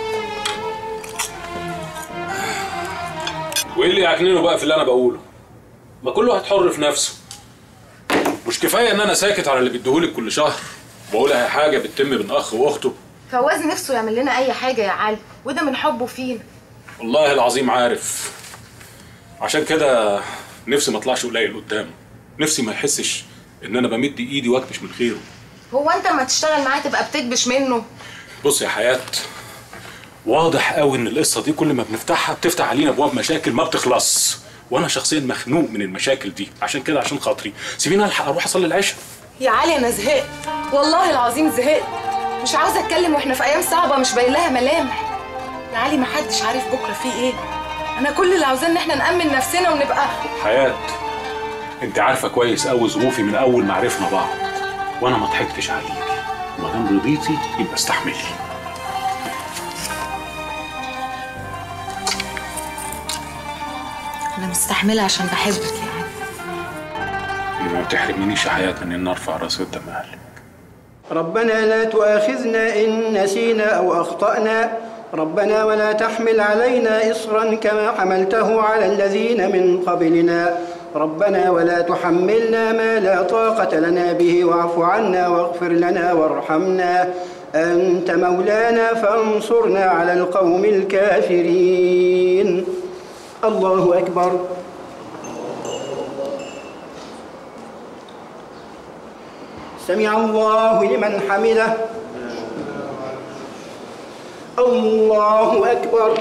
وايه اللي يعكننه بقى في اللي انا بقوله ما كل واحد حر في نفسه مش كفايه ان انا ساكت على اللي بيديهولك كل شهر بقول اي حاجه بتتم بين اخ واخته فواز نفسه يعمل لنا اي حاجه يا علي وده من حبه فينا والله العظيم عارف عشان كده نفسي ما اطلعش قليل قدامه نفسي ما يحسش ان انا بمد ايدي واكبش من خيره هو انت ما تشتغل معاه تبقى بتكبش منه بص يا حياة واضح قوي ان القصه دي كل ما بنفتحها بتفتح علينا ابواب مشاكل ما بتخلص وانا شخصيا مخنوق من المشاكل دي عشان كده عشان خاطري سيبيني الحق اروح اصلي العشاء يا علي انا زهقت والله العظيم زهقت مش عاوزه اتكلم واحنا في ايام صعبه مش باين لها ملامح يا علي ما حدش عارف بكره فيه ايه انا كل اللي عاوزاه ان احنا نامن نفسنا ونبقى حياة انت عارفه كويس قوي ظروفي من اول ما عرفنا بعض وانا ما ضحكتش عليكي ما دام رضيتي يبقى استحملي انا مستحمله عشان بحبك يا علي ما تحرمنيش يا حياة من ان ارفع راسي قدام اهلي ربنا لا تؤاخذنا إن نسينا أو أخطأنا ربنا ولا تحمل علينا إصرا كما حملته على الذين من قبلنا ربنا ولا تحملنا ما لا طاقة لنا به واعف عنا واغفر لنا وارحمنا أنت مولانا فانصرنا على القوم الكافرين الله أكبر سمع الله لمن حمده الله أكبر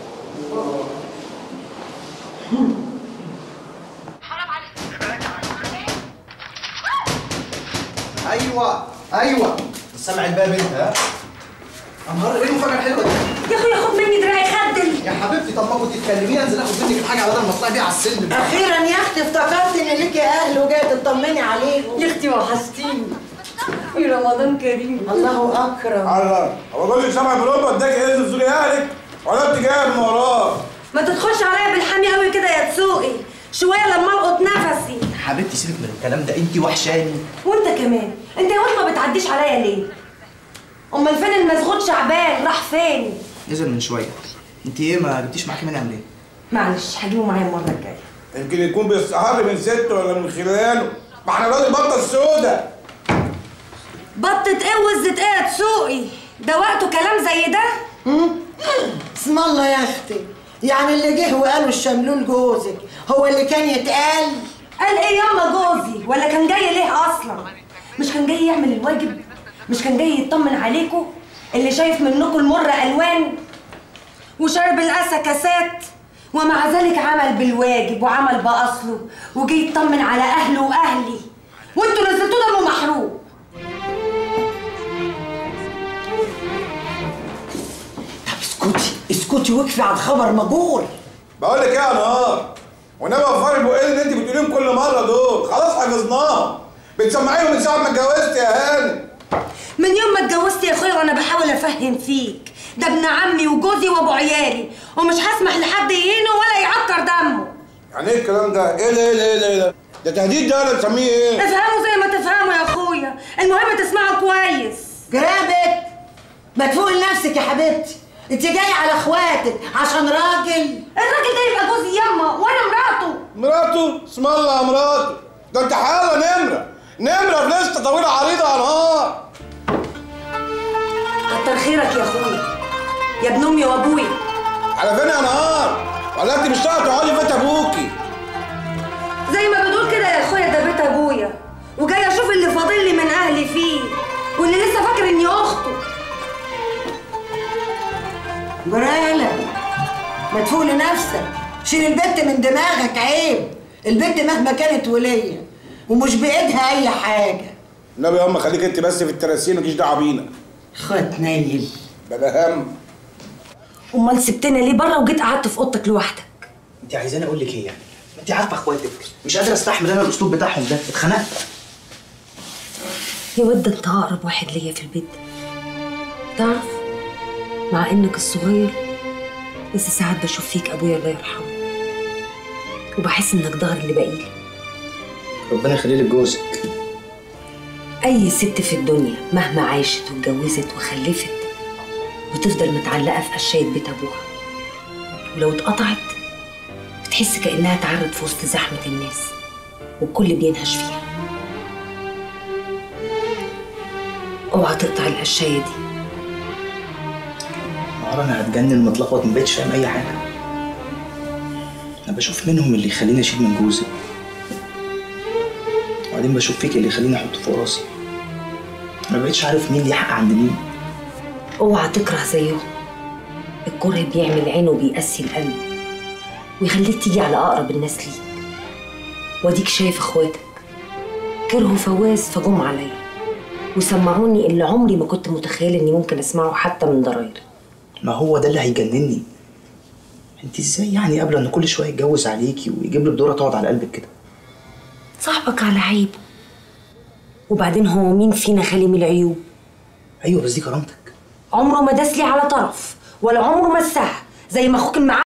ايوه ايوه سامع الباب انت ها انهار ايه المفاجاه الحلوه دي يا اخويا خد مني دراعي خدل يا حبيبتي طب ما كنت تكلميني انزل اخد منك الحاجه بدل ما اطلع بيها على السلم اخيرا يا اختي افتكرت ان ليكي اهل وجايه تطمني عليهم يا اختي وحشتيني في رمضان كريم الله اكرم الله هو جوزك سامع بلومه اداك اذن تزوري اهلك ولا انت جايه من وراه ما تدخلش عليا بالحامي قوي كده يا تسوقي شويه لما القط نفسي حبيبتي سيبك من الكلام ده انت وحشاني وانت كمان انت يا واد ما بتعديش عليا ليه امال فين المسغوط شعبان راح فين نزل من شويه انت ايه ما جبتيش معاكي منعم ليه؟ معلش هجيبه معايا المره الجايه يمكن يكون بيستحر من ست ولا من خلاله ما احنا راجل بطه سودا بطة ايه وزة ايه يا تسوقي ده وقته كلام زي ده اسم الله يا اختي يعني اللي جه وقالوا الشملول جوزك هو اللي كان يتقال قال ايه ياما جوزي ولا كان جاي ليه اصلا مش كان جاي يعمل الواجب مش كان جاي يطمن عليكم اللي شايف منكم المر الوان وشرب الاسى كاسات ومع ذلك عمل بالواجب وعمل باصله وجه يطمن على اهله واهلي وانتوا نزلتوه دمه محروق اسكتي اسكتي واكفي عن خبر مجور بقول لك ايه يا نهار ونبقى وفار البقين اللي انت بتقوليهم كل مره دول خلاص حفظناهم بتسمعيهم من ساعه ما اتجوزت يا هاني من يوم ما اتجوزت يا اخويا وانا بحاول افهم فيك ده ابن عمي وجوزي وابو عيالي ومش هسمح لحد يهينه ولا يعكر دمه يعني ايه الكلام ده؟ ايه ده ايه ده ايه ده ايه ده؟ ده تهديد ده ولا نسميه ايه؟ افهموا زي ما تفهموا يا اخويا المهم تسمعوا كويس جرابت ما تفوق لنفسك يا حبيبتي انت جايه على اخواتك عشان راجل الراجل ده يبقى جوزي ياما وانا مراته مراته؟ اسم الله يا مراته ده انت حاله نمره نمره في لسته طويله عريضه يا نهار كتر خيرك يا اخويا يا ابن امي وابويا على فين يا نهار؟ ولا انت مش طايقه تقعدي في بيت ابوكي؟ زي ما بتقول كده يا اخويا ده بيت ابويا وجاي اشوف اللي فاضل لي من اهلي فيه واللي لسه فاكر اني اخته جرالة ما تفوق لنفسك شيل البت من دماغك عيب البت مهما كانت ولية ومش بإيدها أي حاجة النبي يا أما خليك انت بس في التراسين مالكيش دعوه بينا خد نيل بلا هم امال سبتني ليه بره وجيت قعدت في اوضتك لوحدك انت عايزاني اقول لك ايه يعني؟ ما انت عارفه اخواتك مش قادر استحمل انا الاسلوب بتاعهم ده اتخنقت يا ود انت اقرب واحد ليا في البيت ده تعرف مع انك الصغير بس ساعات بشوف فيك ابويا الله يرحمه وبحس انك ظهر اللي باقيلي ربنا يخلي لك جوزك اي ست في الدنيا مهما عاشت واتجوزت وخلفت بتفضل متعلقه في قشايه بيت ابوها ولو اتقطعت بتحس كانها اتعرت في وسط زحمه الناس والكل بينهش فيها اوعى تقطع القشايه دي نهار انا هتجنن متلخبط ما بقتش فاهم اي حاجه انا بشوف منهم اللي يخليني اشيل من جوزي وبعدين بشوف فيك اللي يخليني احطه فوق راسي انا ما بقتش عارف مين ليه حق عند مين اوعى تكره زيهم الكره بيعمل عين وبيقسي القلب ويخليك تيجي على اقرب الناس ليك واديك شايف اخواتك كرهوا فواز فجم عليا وسمعوني اللي عمري ما كنت متخيل اني ممكن اسمعه حتى من ضرايري ما هو ده اللي هيجنني انت ازاي يعني قابله ان كل شويه يتجوز عليكي ويجيب لك دوره تقعد على قلبك كده صاحبك على عيبه وبعدين هو مين فينا خالي من العيوب ايوه بس دي كرامتك عمره ما داس لي على طرف ولا عمره مسها زي ما اخوك المعلم